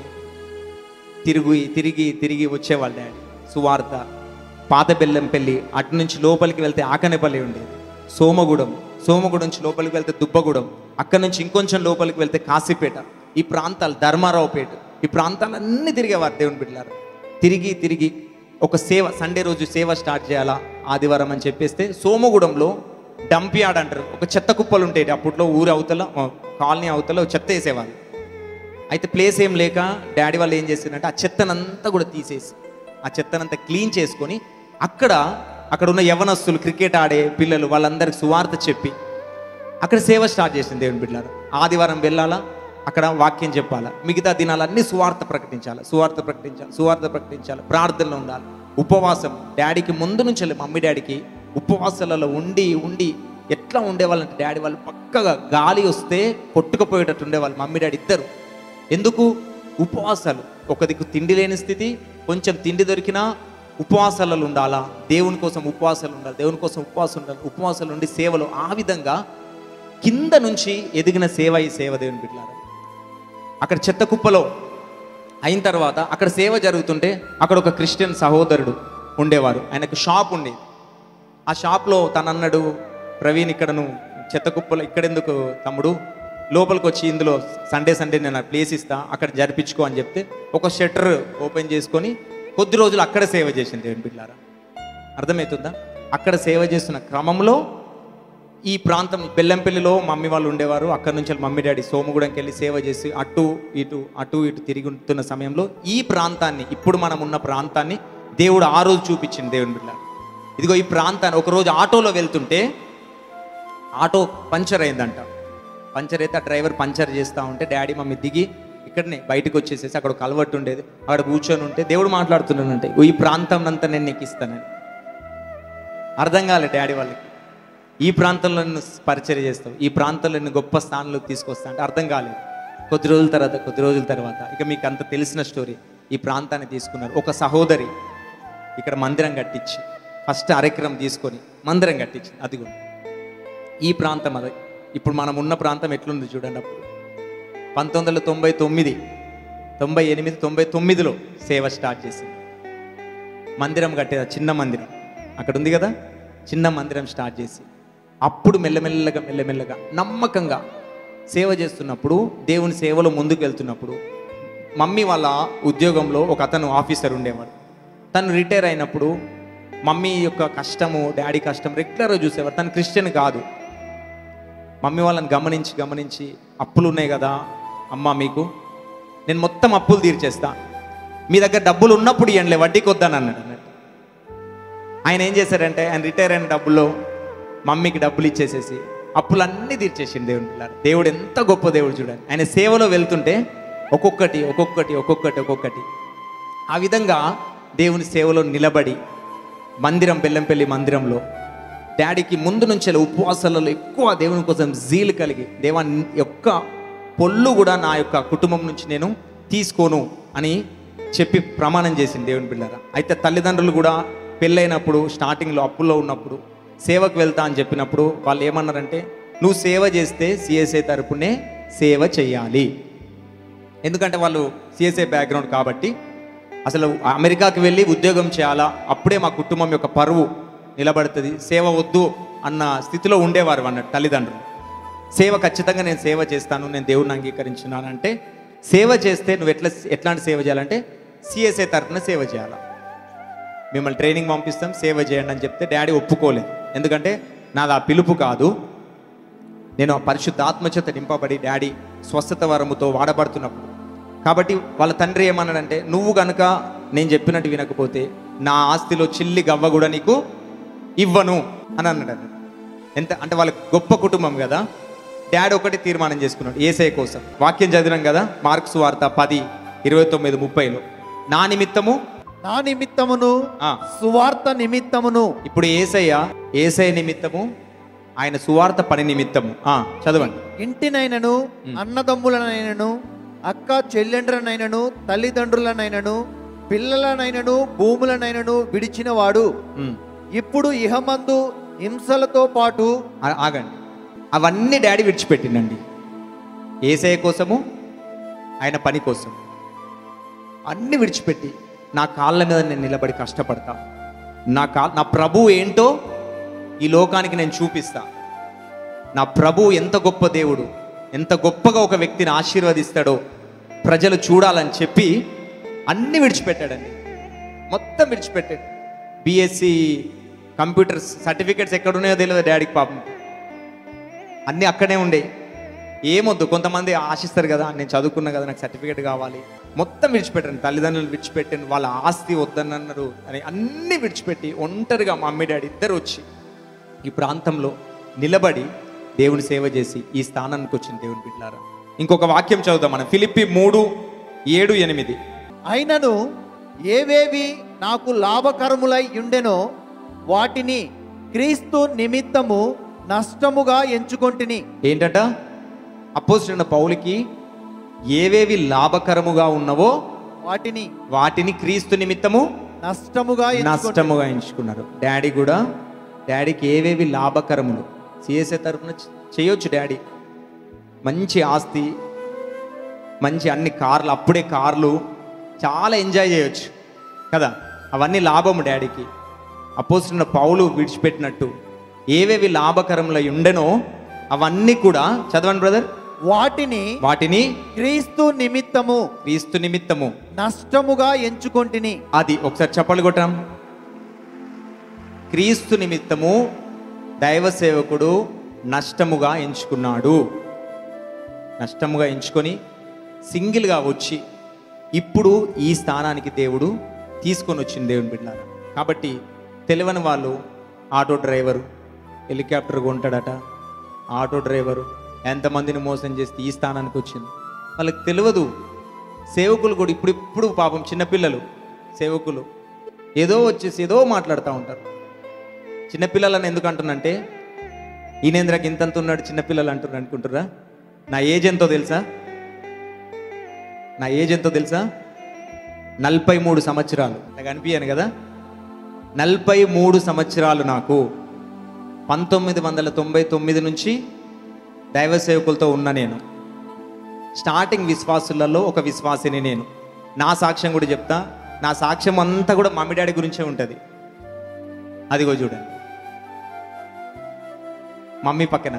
తిరిగి తిరిగి తిరిగి వచ్చేవాళ్ళు డాడీ సువార్త పాత బెల్లంపల్లి అటు నుంచి లోపలికి వెళ్తే ఆకనేపల్లి ఉండేది సోమగూడెం సోమగూడెం నుంచి లోపలికి వెళ్తే దుబ్బగూడెం అక్కడ నుంచి ఇంకొంచెం లోపలికి వెళ్తే కాశీపేట ఈ ప్రాంతాలు ధర్మారావుపేట ఈ ప్రాంతాలన్నీ తిరిగేవారు దేవుని బిడ్డలారు తిరిగి తిరిగి ఒక సేవ సండే రోజు సేవ స్టార్ట్ చేయాలా ఆదివారం అని చెప్పేస్తే సోమగూడెంలో డంప్ యార్డ్ అంటారు ఒక చెత్త కుప్పలు ఉంటాయి అప్పట్లో ఊరు అవతల ఆ, కాలనీ అవతల చెత్త వేసేవాళ్ళు అయితే ప్లేస్ ఏం లేక డాడీ వాళ్ళు ఏం చేసిందంటే ఆ చెత్తనంతా కూడా తీసేసి ఆ చెత్తనంతా క్లీన్ చేసుకొని అక్కడ అక్కడ ఉన్న యవనస్తులు క్రికెట్ ఆడే పిల్లలు వాళ్ళందరికి సువార్త చెప్పి అక్కడ సేవ స్టార్ట్ చేసింది దేవుని బిడ్డలారు ఆదివారం వెళ్ళాలా అక్కడ వాక్యం చెప్పాలా మిగతా దినాలన్నీ సువార్త ప్రకటించాలి సువార్త ప్రకటించాలి సువార్త ప్రకటించాలి ప్రార్థనలో ఉండాలి ఉపవాసం డాడీకి ముందు నుంచి వెళ్ళి మమ్మీ డాడీకి ఉపవాసాలలో ఉండి ఉండి ఎట్లా ఉండేవాళ్ళంటే డాడీ వాళ్ళు పక్కగా గాలి వస్తే కొట్టుకుపోయేటట్టు ఉండేవాళ్ళు మమ్మీ డాడీ ఇద్దరు ఎందుకు ఉపవాసాలు ఒక దిక్కు తిండి లేని స్థితి కొంచెం తిండి దొరికినా ఉపవాసాలలో ఉండాలా దేవుని కోసం ఉపవాసాలు ఉండాలి దేవుని కోసం ఉపవాసం ఉండాలి ఉపవాసాలు ఉండి సేవలు ఆ విధంగా కింద నుంచి ఎదిగిన సేవ ఈ సేవ దేవుని బిడ్డలారా అక్కడ చెత్త కుప్పలో అయిన తర్వాత అక్కడ సేవ జరుగుతుంటే అక్కడ ఒక క్రిస్టియన్ సహోదరుడు ఉండేవారు ఆయనకు షాప్ ఉండేది ఆ షాప్లో తను అన్నాడు ప్రవీణ్ ఇక్కడ నువ్వు చెత్త కుప్పలో ఇక్కడెందుకు తమ్ముడు లోపలికి వచ్చి ఇందులో సండే సండే నేను ప్లేస్ ఇస్తా అక్కడ జరిపించుకో అని చెప్తే ఒక షట్టర్ ఓపెన్ చేసుకొని కొద్ది రోజులు అక్కడ సేవ చేసింది దేవుని బిడ్డారా అర్థమవుతుందా అక్కడ సేవ చేస్తున్న క్రమంలో ఈ ప్రాంతం బెల్లంపల్లిలో మమ్మీ వాళ్ళు ఉండేవారు అక్కడ నుంచి వెళ్ళి మమ్మీ డాడీ సోమగూడెంకి వెళ్ళి సేవ చేసి అటు ఇటు అటు ఇటు తిరుగుతున్న సమయంలో ఈ ప్రాంతాన్ని ఇప్పుడు మనం ఉన్న ప్రాంతాన్ని దేవుడు ఆ రోజు చూపించింది దేవుని బిడ్డ ఇదిగో ఈ ప్రాంతాన్ని ఒకరోజు ఆటోలో వెళ్తుంటే ఆటో పంచర్ అయిందంట పంచర్ అయితే ఆ డ్రైవర్ పంచర్ చేస్తూ ఉంటే డాడీ మమ్మీ దిగి ఇక్కడనే బయటకు వచ్చేసేసి అక్కడ ఒక కలవట్టు ఉండేది అక్కడ కూర్చొని ఉంటే దేవుడు మాట్లాడుతున్నానంటే "ఓ, ఈ ప్రాంతం అంతా నేను నీకు ఇస్తానని అర్థం కాలే డాడీ వాళ్ళకి ఈ ప్రాంతంలో నిన్ను పరిచయం చేస్తావు ఈ ప్రాంతంలో నిన్ను గొప్ప స్థానంలోకి తీసుకొస్తా అంటే అర్థం కాలేదు కొద్ది రోజుల తర్వాత కొద్ది రోజుల తర్వాత ఇక మీకు అంత తెలిసిన స్టోరీ ఈ ప్రాంతాన్ని తీసుకున్నారు ఒక సహోదరి ఇక్కడ మందిరం కట్టించి ఫస్ట్ అరెకరం తీసుకొని మందిరం కట్టించి అదిగో ఈ ప్రాంతం అది ఇప్పుడు మనం ఉన్న ప్రాంతం ఎట్లుంది చూడండి అప్పుడు పంతొమ్మిది వందల తొంభై తొమ్మిది తొంభై ఎనిమిది తొంభై తొమ్మిదిలో సేవ స్టార్ట్ చేసింది మందిరం కట్టేది ఆ చిన్న మందిరం అక్కడ ఉంది కదా చిన్న మందిరం స్టార్ట్ చేసి అప్పుడు మెల్లమెల్లగా మెల్లమెల్లగా నమ్మకంగా సేవ చేస్తున్నప్పుడు దేవుని సేవలో ముందుకు వెళ్తున్నప్పుడు మమ్మీ వాళ్ళ ఉద్యోగంలో ఒక అతను ఆఫీసర్ ఉండేవాడు తను రిటైర్ అయినప్పుడు మమ్మీ యొక్క కష్టము డాడీ కష్టం రెగ్యులర్గా చూసేవారు తను క్రిస్టియన్ కాదు మమ్మీ వాళ్ళని గమనించి గమనించి అప్పులు ఉన్నాయి కదా అమ్మ మీకు నేను మొత్తం అప్పులు తీర్చేస్తా మీ దగ్గర డబ్బులు ఉన్నప్పుడు ఇవ్వండిలే వడ్డీకి వద్దని అన్నాడు అన్నట్టు ఆయన ఏం చేశారంటే ఆయన రిటైర్ అయిన డబ్బుల్లో మమ్మీకి డబ్బులు ఇచ్చేసేసి అప్పులన్నీ తీర్చేసిండు దేవుని పిల్లలు దేవుడు ఎంత గొప్ప దేవుడు చూడండి ఆయన సేవలో వెళ్తుంటే ఒక్కొక్కటి ఒక్కొక్కటి ఒక్కొక్కటి ఒక్కొక్కటి ఆ విధంగా దేవుని సేవలో నిలబడి మందిరం బెల్లంపల్లి మందిరంలో డాడీకి ముందు నుంచి ఉపవాసాలలో ఎక్కువ దేవుని కోసం జీలు కలిగి దేవా యొక్క పొల్లు కూడా నా యొక్క కుటుంబం నుంచి నేను తీసుకోను అని చెప్పి ప్రమాణం చేసింది దేవుని బిళ్ళారా అయితే తల్లిదండ్రులు కూడా పెళ్ళైనప్పుడు స్టార్టింగ్లో అప్పుల్లో ఉన్నప్పుడు సేవకు వెళ్తా అని చెప్పినప్పుడు వాళ్ళు ఏమన్నారంటే నువ్వు సేవ చేస్తే సిఎస్ఐ తరపునే సేవ చేయాలి ఎందుకంటే వాళ్ళు సిఎస్ఐ బ్యాక్గ్రౌండ్ కాబట్టి అసలు అమెరికాకి వెళ్ళి ఉద్యోగం చేయాలా అప్పుడే మా కుటుంబం యొక్క పరువు నిలబడుతుంది సేవ వద్దు అన్న స్థితిలో ఉండేవారు అన్నట్టు తల్లిదండ్రులు సేవ ఖచ్చితంగా నేను సేవ చేస్తాను నేను దేవుడిని అంగీకరించున్నానంటే సేవ చేస్తే నువ్వు ఎట్లా ఎట్లాంటి సేవ చేయాలంటే సిఎస్ఐ తరఫున సేవ చేయాలా మిమ్మల్ని ట్రైనింగ్ పంపిస్తాం సేవ చేయండి అని చెప్తే డాడీ ఒప్పుకోలేదు ఎందుకంటే నాది ఆ పిలుపు కాదు నేను ఆ పరిశుద్ధ ఆత్మచేత నింపబడి డాడీ స్వస్థత వరముతో వాడబడుతున్నప్పుడు కాబట్టి వాళ్ళ తండ్రి ఏమన్నాడంటే నువ్వు కనుక నేను చెప్పినట్టు వినకపోతే నా ఆస్తిలో చిల్లి గవ్వ కూడా నీకు ఇవ్వను అని అన్నాడు అన్నట్టు. ఎంత అంటే వాళ్ళ గొప్ప కుటుంబం కదా డాడీ ఒకటి తీర్మానం చేసుకున్నాడు ఏసఐ కోసం వాక్యం చదివినాం కదా మార్క్స్ వార్త పది ఇరవై తొమ్మిది ముప్పైలో నా నిమిత్తము నా నిమిత్తమును ఆ. సువార్త నిమిత్తమును ఇప్పుడు ఏసయ్య ఏసఐ నిమిత్తము ఆయన సువార్త పని నిమిత్తము ఆ, చదవండి ఇంటినైనను అన్నదమ్ములనైనను అక్క చెల్లెండ్రనైనను తల్లిదండ్రులనైనను పిల్లలనైనను భూములనైనను విడిచిన వాడు ఉమ్. ఇప్పుడు ఇహమందు హింసలతో పాటు ఆ- ఆగండి అవన్నీ డాడీ విడిచిపెట్టిండండి ఏసఐ కోసము ఆయన పని కోసం అన్ని విడిచిపెట్టి నా కాళ్ళ మీద నేను నిలబడి కష్టపడతా నా కా నా ప్రభు ఏంటో ఈ లోకానికి నేను చూపిస్తా నా ప్రభు ఎంత గొప్ప దేవుడు ఎంత గొప్పగా ఒక వ్యక్తిని ఆశీర్వదిస్తాడో ప్రజలు చూడాలని చెప్పి అన్ని విడిచిపెట్టాడండి మొత్తం విడిచిపెట్టాడు బీఎస్సీ కంప్యూటర్ సర్టిఫికెట్స్ ఎక్కడ ఉన్నాయో తెలియదు డాడీకి పాపం అన్నీ అక్కడే ఉండే ఏమొద్దు కొంతమంది ఆశిస్తారు కదా నేను చదువుకున్నా కదా నాకు సర్టిఫికేట్ కావాలి మొత్తం విడిచిపెట్టాను తల్లిదండ్రులు విడిచిపెట్టాను వాళ్ళ ఆస్తి వద్దనన్నారు అని అన్నీ విడిచిపెట్టి ఒంటరిగా మా మమ్మీ డాడీ ఇద్దరు వచ్చి ఈ ప్రాంతంలో నిలబడి దేవుని సేవ చేసి ఈ స్థానానికి వచ్చిన దేవుని బిడ్డారా ఇంకొక వాక్యం చదువుదాం మనం ఫిలిప్పి మూడు ఏడు ఎనిమిది అయినను ఏవేవి నాకు లాభకరములై ఉండెనో వాటిని క్రీస్తు నిమిత్తము నష్టముగా ఎంచుకొంటిని ఏంటట అపోజిట్ పౌలికి ఏవేవి లాభకరముగా ఉన్నవో వాటిని వాటిని క్రీస్తు నిమిత్తము నష్టముగా ఎంచుకొంటిని. నష్టముగా ఎంచుకున్నారు డాడీ కూడా డాడీకి ఏవేవి లాభకరములు సిఎస్ఏ తరఫున చ- చేయొచ్చు డాడీ మంచి ఆస్తి మంచి అన్ని కార్లు అప్పుడే కార్లు చాలా ఎంజాయ్ చేయొచ్చు కదా అవన్నీ లాభము డాడీకి అపోజిట్ పౌలు విడిచిపెట్టినట్టు ఏవేవి లాభకరములై ఉండెనో అవన్నీ కూడా చదవండి బ్రదర్ వాటిని వాటిని క్రీస్తు నిమిత్తము క్రీస్తు నిమిత్తము నష్టముగా ఎంచుకొంటిని అది ఒకసారి చెప్పలు కొట్టాం క్రీస్తు నిమిత్తము దైవ సేవకుడు నష్టముగా ఎంచుకున్నాడు నష్టముగా ఎంచుకొని సింగిల్గా వచ్చి ఇప్పుడు ఈ స్థానానికి దేవుడు తీసుకొని వచ్చింది దేవుని బిడ్డారు కాబట్టి తెలియని వాళ్ళు ఆటో డ్రైవరు హెలికాప్టర్ కొంటాడట ఆటో డ్రైవరు ఎంతమందిని మోసం చేస్తే ఈ స్థానానికి వచ్చింది వాళ్ళకి తెలియదు సేవకులు కూడా ఇప్పుడు ఇప్పుడు పాపం చిన్నపిల్లలు సేవకులు ఏదో వచ్చేసి ఏదో మాట్లాడుతూ ఉంటారు చిన్నపిల్లలని ఎందుకు అంటున్నంటే ఈనేంద్రకి ఇంతంత ఉన్నాడు చిన్నపిల్లలు అంటున్నారు అనుకుంటురా నా ఏజ్ ఎంతో తెలుసా నా ఏజ్ ఎంతో తెలుసా నలభై మూడు సంవత్సరాలు నాకు అనిపించాను కదా నలభై మూడు సంవత్సరాలు నాకు పంతొమ్మిది వందల తొంభై తొమ్మిది నుంచి దైవ సేవకులతో ఉన్న నేను స్టార్టింగ్ విశ్వాసులలో ఒక విశ్వాసిని నేను నా సాక్ష్యం కూడా చెప్తా నా సాక్ష్యం అంతా కూడా మమ్మీ డాడీ గురించే ఉంటుంది అదిగో చూడండి మమ్మీ పక్కన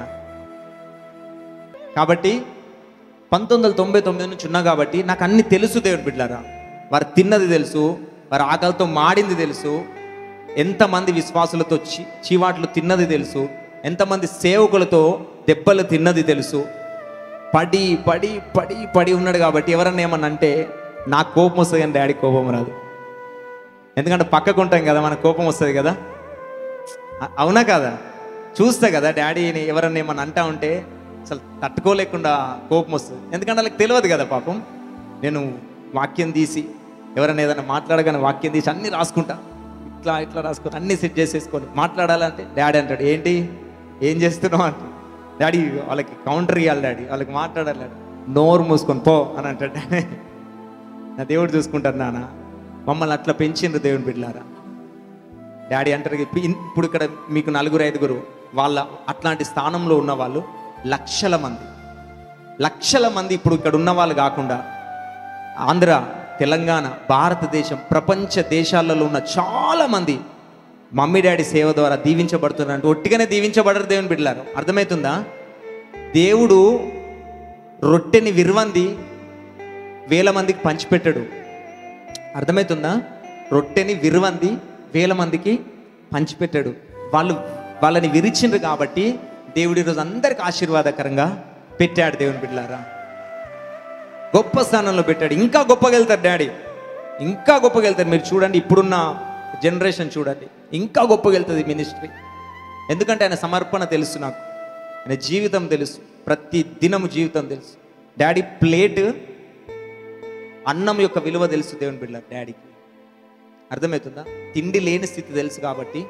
కాబట్టి పంతొమ్మిది వందల తొంభై తొమ్మిది నుంచి ఉన్నా కాబట్టి నాకు అన్ని తెలుసు దేవుని బిడ్డారా వారు తిన్నది తెలుసు వారి ఆకలితో మాడింది తెలుసు ఎంతమంది విశ్వాసులతో చి చీవాట్లు తిన్నది తెలుసు ఎంతమంది సేవకులతో దెబ్బలు తిన్నది తెలుసు పడి పడి పడి పడి ఉన్నాడు కాబట్టి ఎవరన్నా ఏమన్నా అంటే నాకు కోపం వస్తుంది కానీ డాడీ కోపం రాదు ఎందుకంటే పక్కకు ఉంటాం కదా మనకు కోపం వస్తుంది కదా అ- అవునా కదా చూస్తే కదా డాడీని ఎవరన్నా ఏమన్నా అంటా ఉంటే అసలు తట్టుకోలేకుండా కోపం వస్తుంది ఎందుకంటే వాళ్ళకి తెలియదు కదా పాపం నేను వాక్యం తీసి ఎవరైనా ఏదైనా మాట్లాడగానే వాక్యం తీసి అన్ని రాసుకుంటా ఇట్లా ఇట్లా రాసుకొని అన్ని సెట్ చేసేసుకొని మాట్లాడాలంటే డాడీ అంటాడు ఏంటి ఏం చేస్తున్నావు అంటే డాడీ వాళ్ళకి కౌంటర్ ఇవ్వాలి డాడీ వాళ్ళకి మాట్లాడాలి డాడీ. నోరు మూసుకొని పో అని అంటాడు డాడీ నా దేవుడు చూసుకుంటారు నాన్న మమ్మల్ని అట్లా పెంచిండ్రు దేవుని బిడ్డలారా డాడీ అంటారు "ఇప్పు- ఇన్- ఇప్పుడు ఇక్కడ మీకు నలుగురు ఐదుగురు వాళ్ళ అట్లాంటి స్థానంలో ఉన్న వాళ్ళు లక్షల మంది లక్షల మంది ఇప్పుడు ఇక్కడ ఉన్న వాళ్ళు కాకుండా ఆంధ్ర తెలంగాణ భారతదేశం ప్రపంచ దేశాలలో ఉన్న చాలా మంది మమ్మీ డాడీ సేవ ద్వారా దీవించబడుతున్నారు అంటే ఒట్టిగానే దీవించబడరు దేవుని బిడ్డలారు అర్థమవుతుందా దేవుడు రొట్టెని విర్వంది వేల మందికి పంచిపెట్టాడు అర్థమవుతుందా రొట్టెని విరువంది వేల మందికి పంచిపెట్టాడు వాళ్ళు వాళ్ళని విరిచిండ్రు కాబట్టి దేవుడు ఈరోజు అందరికి ఆశీర్వాదకరంగా పెట్టాడు దేవుని బిడ్డలారా గొప్ప స్థానంలో పెట్టాడు ఇంకా గొప్పగా వెళ్తారు డాడీ ఇంకా గొప్పగా వెళ్తారు మీరు చూడండి ఇప్పుడున్న జనరేషన్ చూడండి ఇంకా గొప్పగా వెళ్తుంది మినిస్ట్రీ ఎందుకంటే ఆయన సమర్పణ తెలుసు నాకు ఆయన జీవితం తెలుసు ప్రతి దినము జీవితం తెలుసు డాడీ ప్లేట్ అన్నం యొక్క విలువ తెలుసు దేవుని బిడ్డ డాడీకి అర్థమవుతుందా తిండి లేని స్థితి తెలుసు కాబట్టి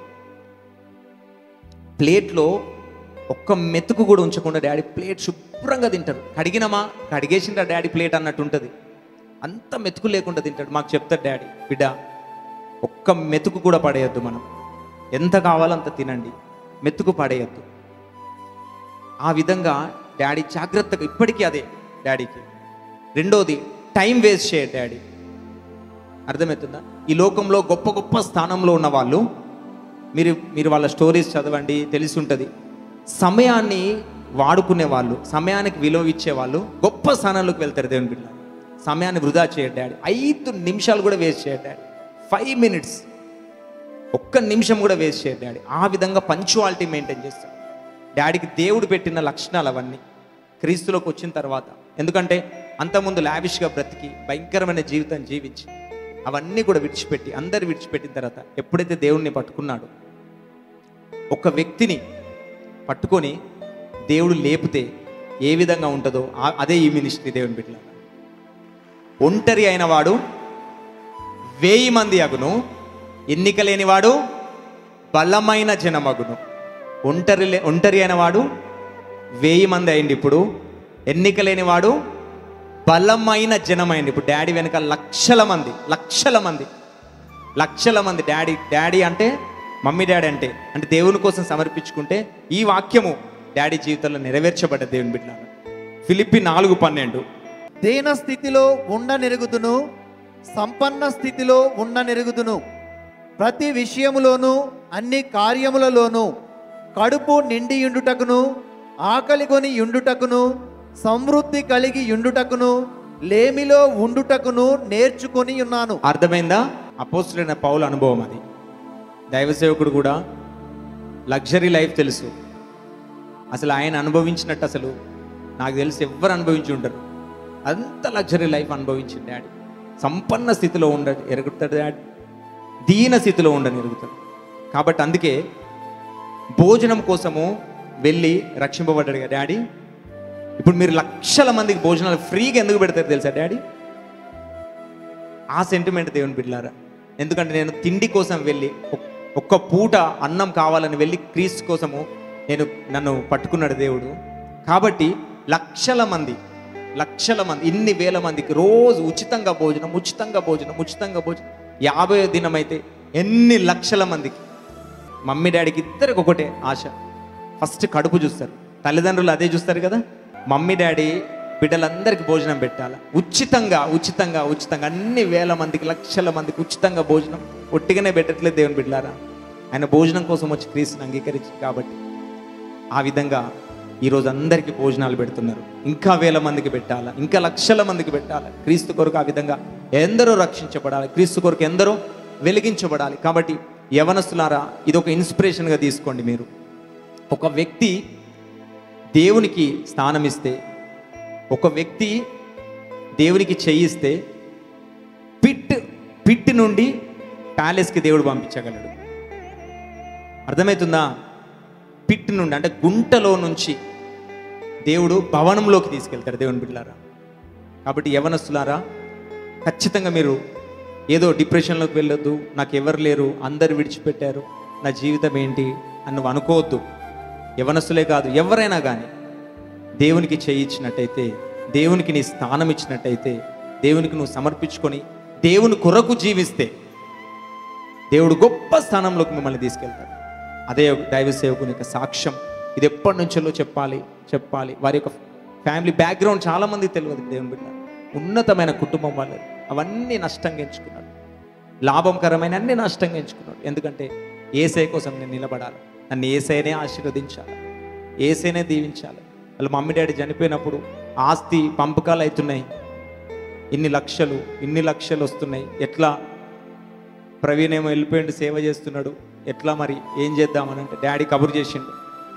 ప్లేట్లో ఒక్క మెతుకు కూడా ఉంచకుండా డాడీ ప్లేట్ శుభ్రంగా తింటాడు కడిగినమా కడిగేసిండ్రా డాడీ ప్లేట్ అన్నట్టు ఉంటుంది అంత మెతుకు లేకుండా తింటాడు మాకు చెప్తాడు డాడీ బిడ్డ ఒక్క మెతుకు కూడా పడేయద్దు మనం ఎంత కావాలో అంత తినండి మెతుకు పడేయద్దు ఆ విధంగా డాడీ జాగ్రత్తగా ఇప్పటికీ అదే డాడీకి రెండోది టైం వేస్ట్ చేయడు డాడీ అర్థమవుతుందా ఈ లోకంలో గొప్ప గొప్ప స్థానంలో ఉన్న వాళ్ళు మీరు మీరు వాళ్ళ స్టోరీస్ చదవండి తెలిసి ఉంటుంది సమయాన్ని వాడుకునే వాళ్ళు సమయానికి విలువ ఇచ్చే వాళ్ళు గొప్ప స్థానాల్లోకి వెళ్తారు దేవుని బిడ్డ సమయాన్ని వృధా చేయడు డాడీ ఐదు నిమిషాలు కూడా వేస్ట్ చేయడు డాడీ ఫైవ్ మినిట్స్ ఒక్క నిమిషం కూడా వేస్ట్ చేయడు డాడీ ఆ విధంగా పంచువాలిటీ మెయింటైన్ చేస్తాడు డాడీకి దేవుడు పెట్టిన లక్షణాలు అవన్నీ క్రీస్తులోకి వచ్చిన తర్వాత ఎందుకంటే అంతకుముందు లావిష్గా బ్రతికి భయంకరమైన జీవితం జీవించి అవన్నీ కూడా విడిచిపెట్టి అందరు విడిచిపెట్టిన తర్వాత ఎప్పుడైతే దేవుణ్ణి పట్టుకున్నాడో ఒక వ్యక్తిని పట్టుకొని దేవుడు లేపితే ఏ విధంగా ఉంటుందో ఆ- అదే ఈ మినిస్ట్రీ దేవుని బిడ్డ ఒంటరి అయిన వాడు వేయి మంది అగును ఎన్నిక లేనివాడు బలమైన జనమగును ఒంటరి లే- ఒంటరి అయిన వాడు వేయి మంది అయింది ఇప్పుడు ఎన్నిక లేనివాడు బలమైన జనమైంది ఇప్పుడు డాడీ వెనక లక్షల మంది లక్షల మంది లక్షల మంది డాడీ డాడీ అంటే మమ్మీ డాడీ అంటే అంటే దేవుని కోసం సమర్పించుకుంటే ఈ వాక్యము డాడీ జీవితంలో నెరవేర్చబడ్డ దేవుని బిడ్డ ఫిలిప్పి నాలుగు పన్నెండు దీన స్థితిలో ఉండనెరుగుదును సంపన్న స్థితిలో ఉండనెరుగుదును ప్రతి విషయములోనూ అన్ని కార్యములలోనూ కడుపు నిండి యుండుటకును ఆకలి కొని యుండుటకును సమృద్ధి కలిగి యుండుటకును లేమిలో ఉండుటకును నేర్చుకొని ఉన్నాను అర్థమైందా అపోస్తులైన పౌల అనుభవం అది దైవ సేవకుడు కూడా లగ్జరీ లైఫ్ తెలుసు అసలు ఆయన అనుభవించినట్టు అసలు నాకు తెలిసి ఎవ్వరు అనుభవించి ఉంటారు అంత లగ్జరీ లైఫ్ అనుభవించింది డాడీ సంపన్న స్థితిలో ఉండ ఎరుగుతాడు డాడీ దీన స్థితిలో ఉండని ఎరుగుతాడు కాబట్టి అందుకే భోజనం కోసము వెళ్ళి రక్షింపబడ్డాడు కదా డాడీ ఇప్పుడు మీరు లక్షల మందికి భోజనాలు ఫ్రీగా ఎందుకు పెడతారు తెలుసా డాడీ ఆ సెంటిమెంట్ దేవుని బిడ్డారా ఎందుకంటే నేను తిండి కోసం వెళ్ళి ఒక్- ఒక్క పూట అన్నం కావాలని వెళ్ళి క్రీస్తు కోసము నేను నన్ను పట్టుకున్నాడు దేవుడు కాబట్టి లక్షల మంది లక్షల మంది ఇన్ని వేల మందికి రోజు ఉచితంగా భోజనం ఉచితంగా భోజనం ఉచితంగా భోజనం యాభై దినం అయితే ఎన్ని లక్షల మందికి మమ్మీ డాడీకి ఇద్దరికి ఒకటే ఆశ ఫస్ట్ కడుపు చూస్తారు తల్లిదండ్రులు అదే చూస్తారు కదా మమ్మీ డాడీ బిడ్డలందరికీ భోజనం పెట్టాలి ఉచితంగా ఉచితంగా ఉచితంగా అన్ని వేల మందికి లక్షల మందికి ఉచితంగా భోజనం ఒట్టిగానే పెట్టట్లేదు దేవుని బిడ్డలారా ఆయన భోజనం కోసం వచ్చి క్రీస్తుని అంగీకరించి కాబట్టి ఆ విధంగా ఈరోజు అందరికీ భోజనాలు పెడుతున్నారు ఇంకా వేల మందికి పెట్టాలా ఇంకా లక్షల మందికి పెట్టాలి క్రీస్తు కొరకు ఆ విధంగా ఎందరో రక్షించబడాలి క్రీస్తు కొరకు ఎందరో వెలిగించబడాలి కాబట్టి యవనస్తులారా ఇది ఒక ఇన్స్పిరేషన్గా తీసుకోండి మీరు ఒక వ్యక్తి దేవునికి స్థానం ఇస్తే ఒక వ్యక్తి దేవునికి చేయిస్తే పిట్ పిట్ నుండి ప్యాలెస్కి దేవుడు పంపించగలడు అర్థమవుతుందా పిట్ నుండి అంటే గుంటలో నుంచి దేవుడు భవనంలోకి తీసుకెళ్తాడు దేవుని బిడ్డలారా కాబట్టి యవనస్తులారా ఖచ్చితంగా మీరు ఏదో డిప్రెషన్లోకి వెళ్ళొద్దు నాకు ఎవరు లేరు అందరు విడిచిపెట్టారు నా జీవితం ఏంటి అని నువ్వు అనుకోవద్దు యవనస్తులే కాదు ఎవరైనా కానీ దేవునికి చేయించినట్టయితే దేవునికి నీ స్థానం ఇచ్చినట్టయితే దేవునికి నువ్వు సమర్పించుకొని దేవుని కొరకు జీవిస్తే దేవుడు గొప్ప స్థానంలోకి మిమ్మల్ని తీసుకెళ్తాడు అదే ఒక దైవ సేవకుని యొక్క సాక్ష్యం ఇది ఎప్పటి నుంచో చెప్పాలి చెప్పాలి వారి యొక్క ఫ్యామిలీ బ్యాక్గ్రౌండ్ చాలా మందికి తెలియదు దేవుని బిడ్డ ఉన్నతమైన కుటుంబం వాళ్ళు అవన్నీ నష్టంగా ఎంచుకున్నాడు లాభకరమైన అన్ని నష్టంగా ఎంచుకున్నాడు ఎందుకంటే ఏసై కోసం నేను నిలబడాలి నన్ను ఏసైనే ఆశీర్వదించాలి ఏసైనే దీవించాలి వాళ్ళ మమ్మీ డాడీ చనిపోయినప్పుడు ఆస్తి పంపకాలు అవుతున్నాయి ఇన్ని లక్షలు ఇన్ని లక్షలు వస్తున్నాయి ఎట్లా ప్రవీణ్ ఏమో వెళ్ళిపోయిండు సేవ చేస్తున్నాడు ఎట్లా మరి ఏం చేద్దామని అంటే డాడీ కబురు చేసిండు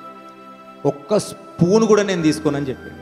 ఒక్క స్పూన్ కూడా నేను తీసుకోనని చెప్పాడు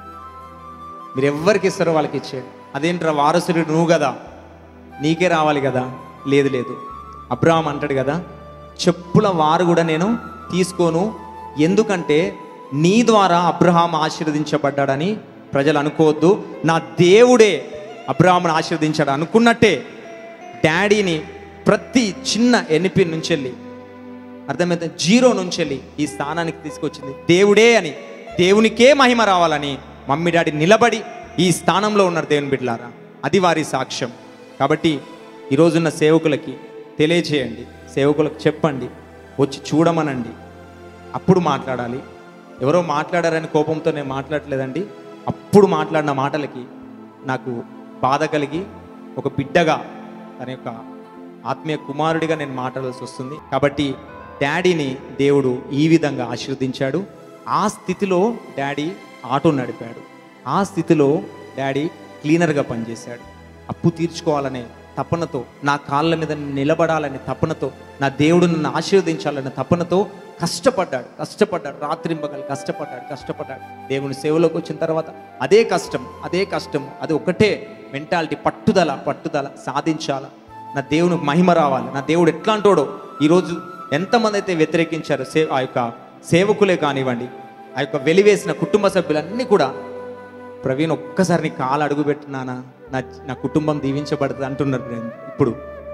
మీరు ఎవరికి ఇస్తారో వాళ్ళకి ఇచ్చేయండి అదేంట్రా వారసుడు నువ్వు కదా నీకే రావాలి కదా లేదు లేదు అబ్రాహం అంటాడు కదా చెప్పుల వారు కూడా నేను తీసుకోను ఎందుకంటే నీ ద్వారా అబ్రహాం ఆశీర్వదించబడ్డాడని ప్రజలు అనుకోవద్దు నా దేవుడే అబ్రహామును ఆశీర్వదించాడు అనుకున్నట్టే డాడీని ప్రతి చిన్న ఎన్నిపి నుంచి వెళ్ళి అర్థమైతే జీరో నుంచి వెళ్ళి ఈ స్థానానికి తీసుకొచ్చింది దేవుడే అని దేవునికే మహిమ రావాలని మమ్మీ డాడీ నిలబడి ఈ స్థానంలో ఉన్నారు దేవుని బిడ్డలారా అది వారి సాక్ష్యం కాబట్టి ఈరోజున్న సేవకులకి తెలియచేయండి సేవకులకు చెప్పండి వచ్చి చూడమనండి అప్పుడు మాట్లాడాలి ఎవరో మాట్లాడారని కోపంతో నేను మాట్లాడలేదండి అప్పుడు మాట్లాడిన మాటలకి నాకు బాధ కలిగి ఒక బిడ్డగా తన యొక్క ఆత్మీయ కుమారుడిగా నేను మాట్లాడాల్సి వస్తుంది కాబట్టి డాడీని దేవుడు ఈ విధంగా ఆశీర్వదించాడు ఆ స్థితిలో డాడీ ఆటో నడిపాడు ఆ స్థితిలో డాడీ క్లీనర్గా పనిచేశాడు అప్పు తీర్చుకోవాలనే తపనతో నా కాళ్ళ మీద నిలబడాలనే తపనతో నా దేవుడు నన్ను ఆశీర్వదించాలనే తపనతో కష్టపడ్డాడు కష్టపడ్డాడు రాత్రింబగలు కష్టపడ్డాడు కష్టపడ్డాడు దేవుని సేవలోకి వచ్చిన తర్వాత అదే కష్టం అదే కష్టం అది ఒకటే మెంటాలిటీ పట్టుదల పట్టుదల సాధించాల నా దేవునికి మహిమ రావాలి నా దేవుడు ఎట్లాంటోడో ఈరోజు ఎంతమంది అయితే వ్యతిరేకించారో సే ఆ యొక్క సేవకులే కానివ్వండి ఆ యొక్క వెలివేసిన కుటుంబ సభ్యులన్నీ కూడా ప్రవీణ్ ఒక్కసారి నీ కాలు అడుగు పెట్టినానా నా నా కుటుంబం దీవించబడుతుంది అంటున్నారు నేను ఇప్పుడు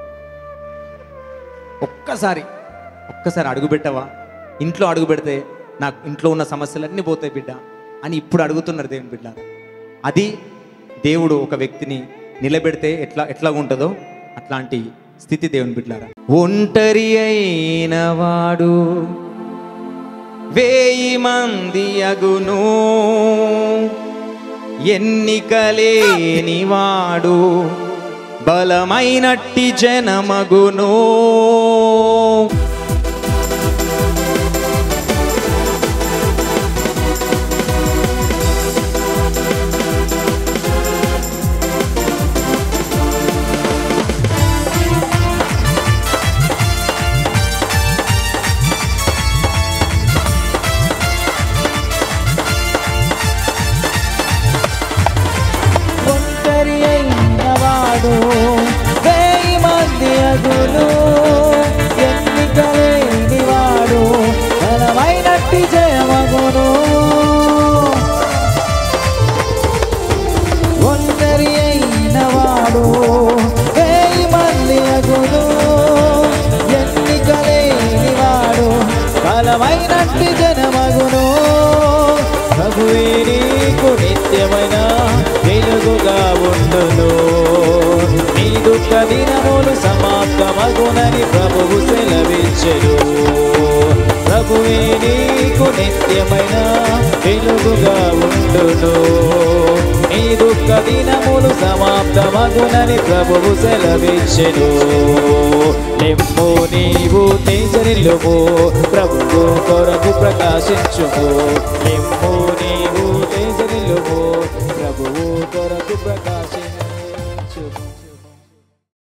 ఒక్కసారి ఒక్కసారి అడుగు పెట్టవా ఇంట్లో అడుగు పెడితే నాకు ఇంట్లో ఉన్న సమస్యలన్నీ పోతాయి బిడ్డ అని ఇప్పుడు అడుగుతున్నారు దేవుని బిడ్డ అది దేవుడు ఒక వ్యక్తిని నిలబెడితే ఎట్లా ఎట్లా ఉంటుందో అట్లాంటి స్థితి దేవుని బిడ్డారా ఒంటరి అయిన వాడు వేయి మంది అగును ఎన్నికలేని వాడు బలమైనట్టి జనమగును ఒంటరి అయిన వాడు వేయి మంది అగులు ఎన్నికలేని వాడు బలమైనట్టి జయమగును ఒంటరి అయిన వాడు వేయి మంది అగులు ఎన్నికలేని వాడు బలమైనట్టి జనమగును ప్రభువే నీకు నిత్యమైన వెలుగుగా ఉండును నీ దుఃఖ దినములు సమాప్తమగునని ప్రభువు సెలవిచ్చెను ప్రభువే నీకు నిత్యమైన వెలుగుగా ఉండును నీ దుఃఖ దినములు సమాప్తమగునని ప్రభువు సెలవిచ్చెను లెమ్ము నీవు తేజరిల్లుము ప్రభువు కొరకు ప్రకాశించుము లెమ్ము నీవు తేజరిల్లుము ప్రభువు కొరకు ప్రకాశించుము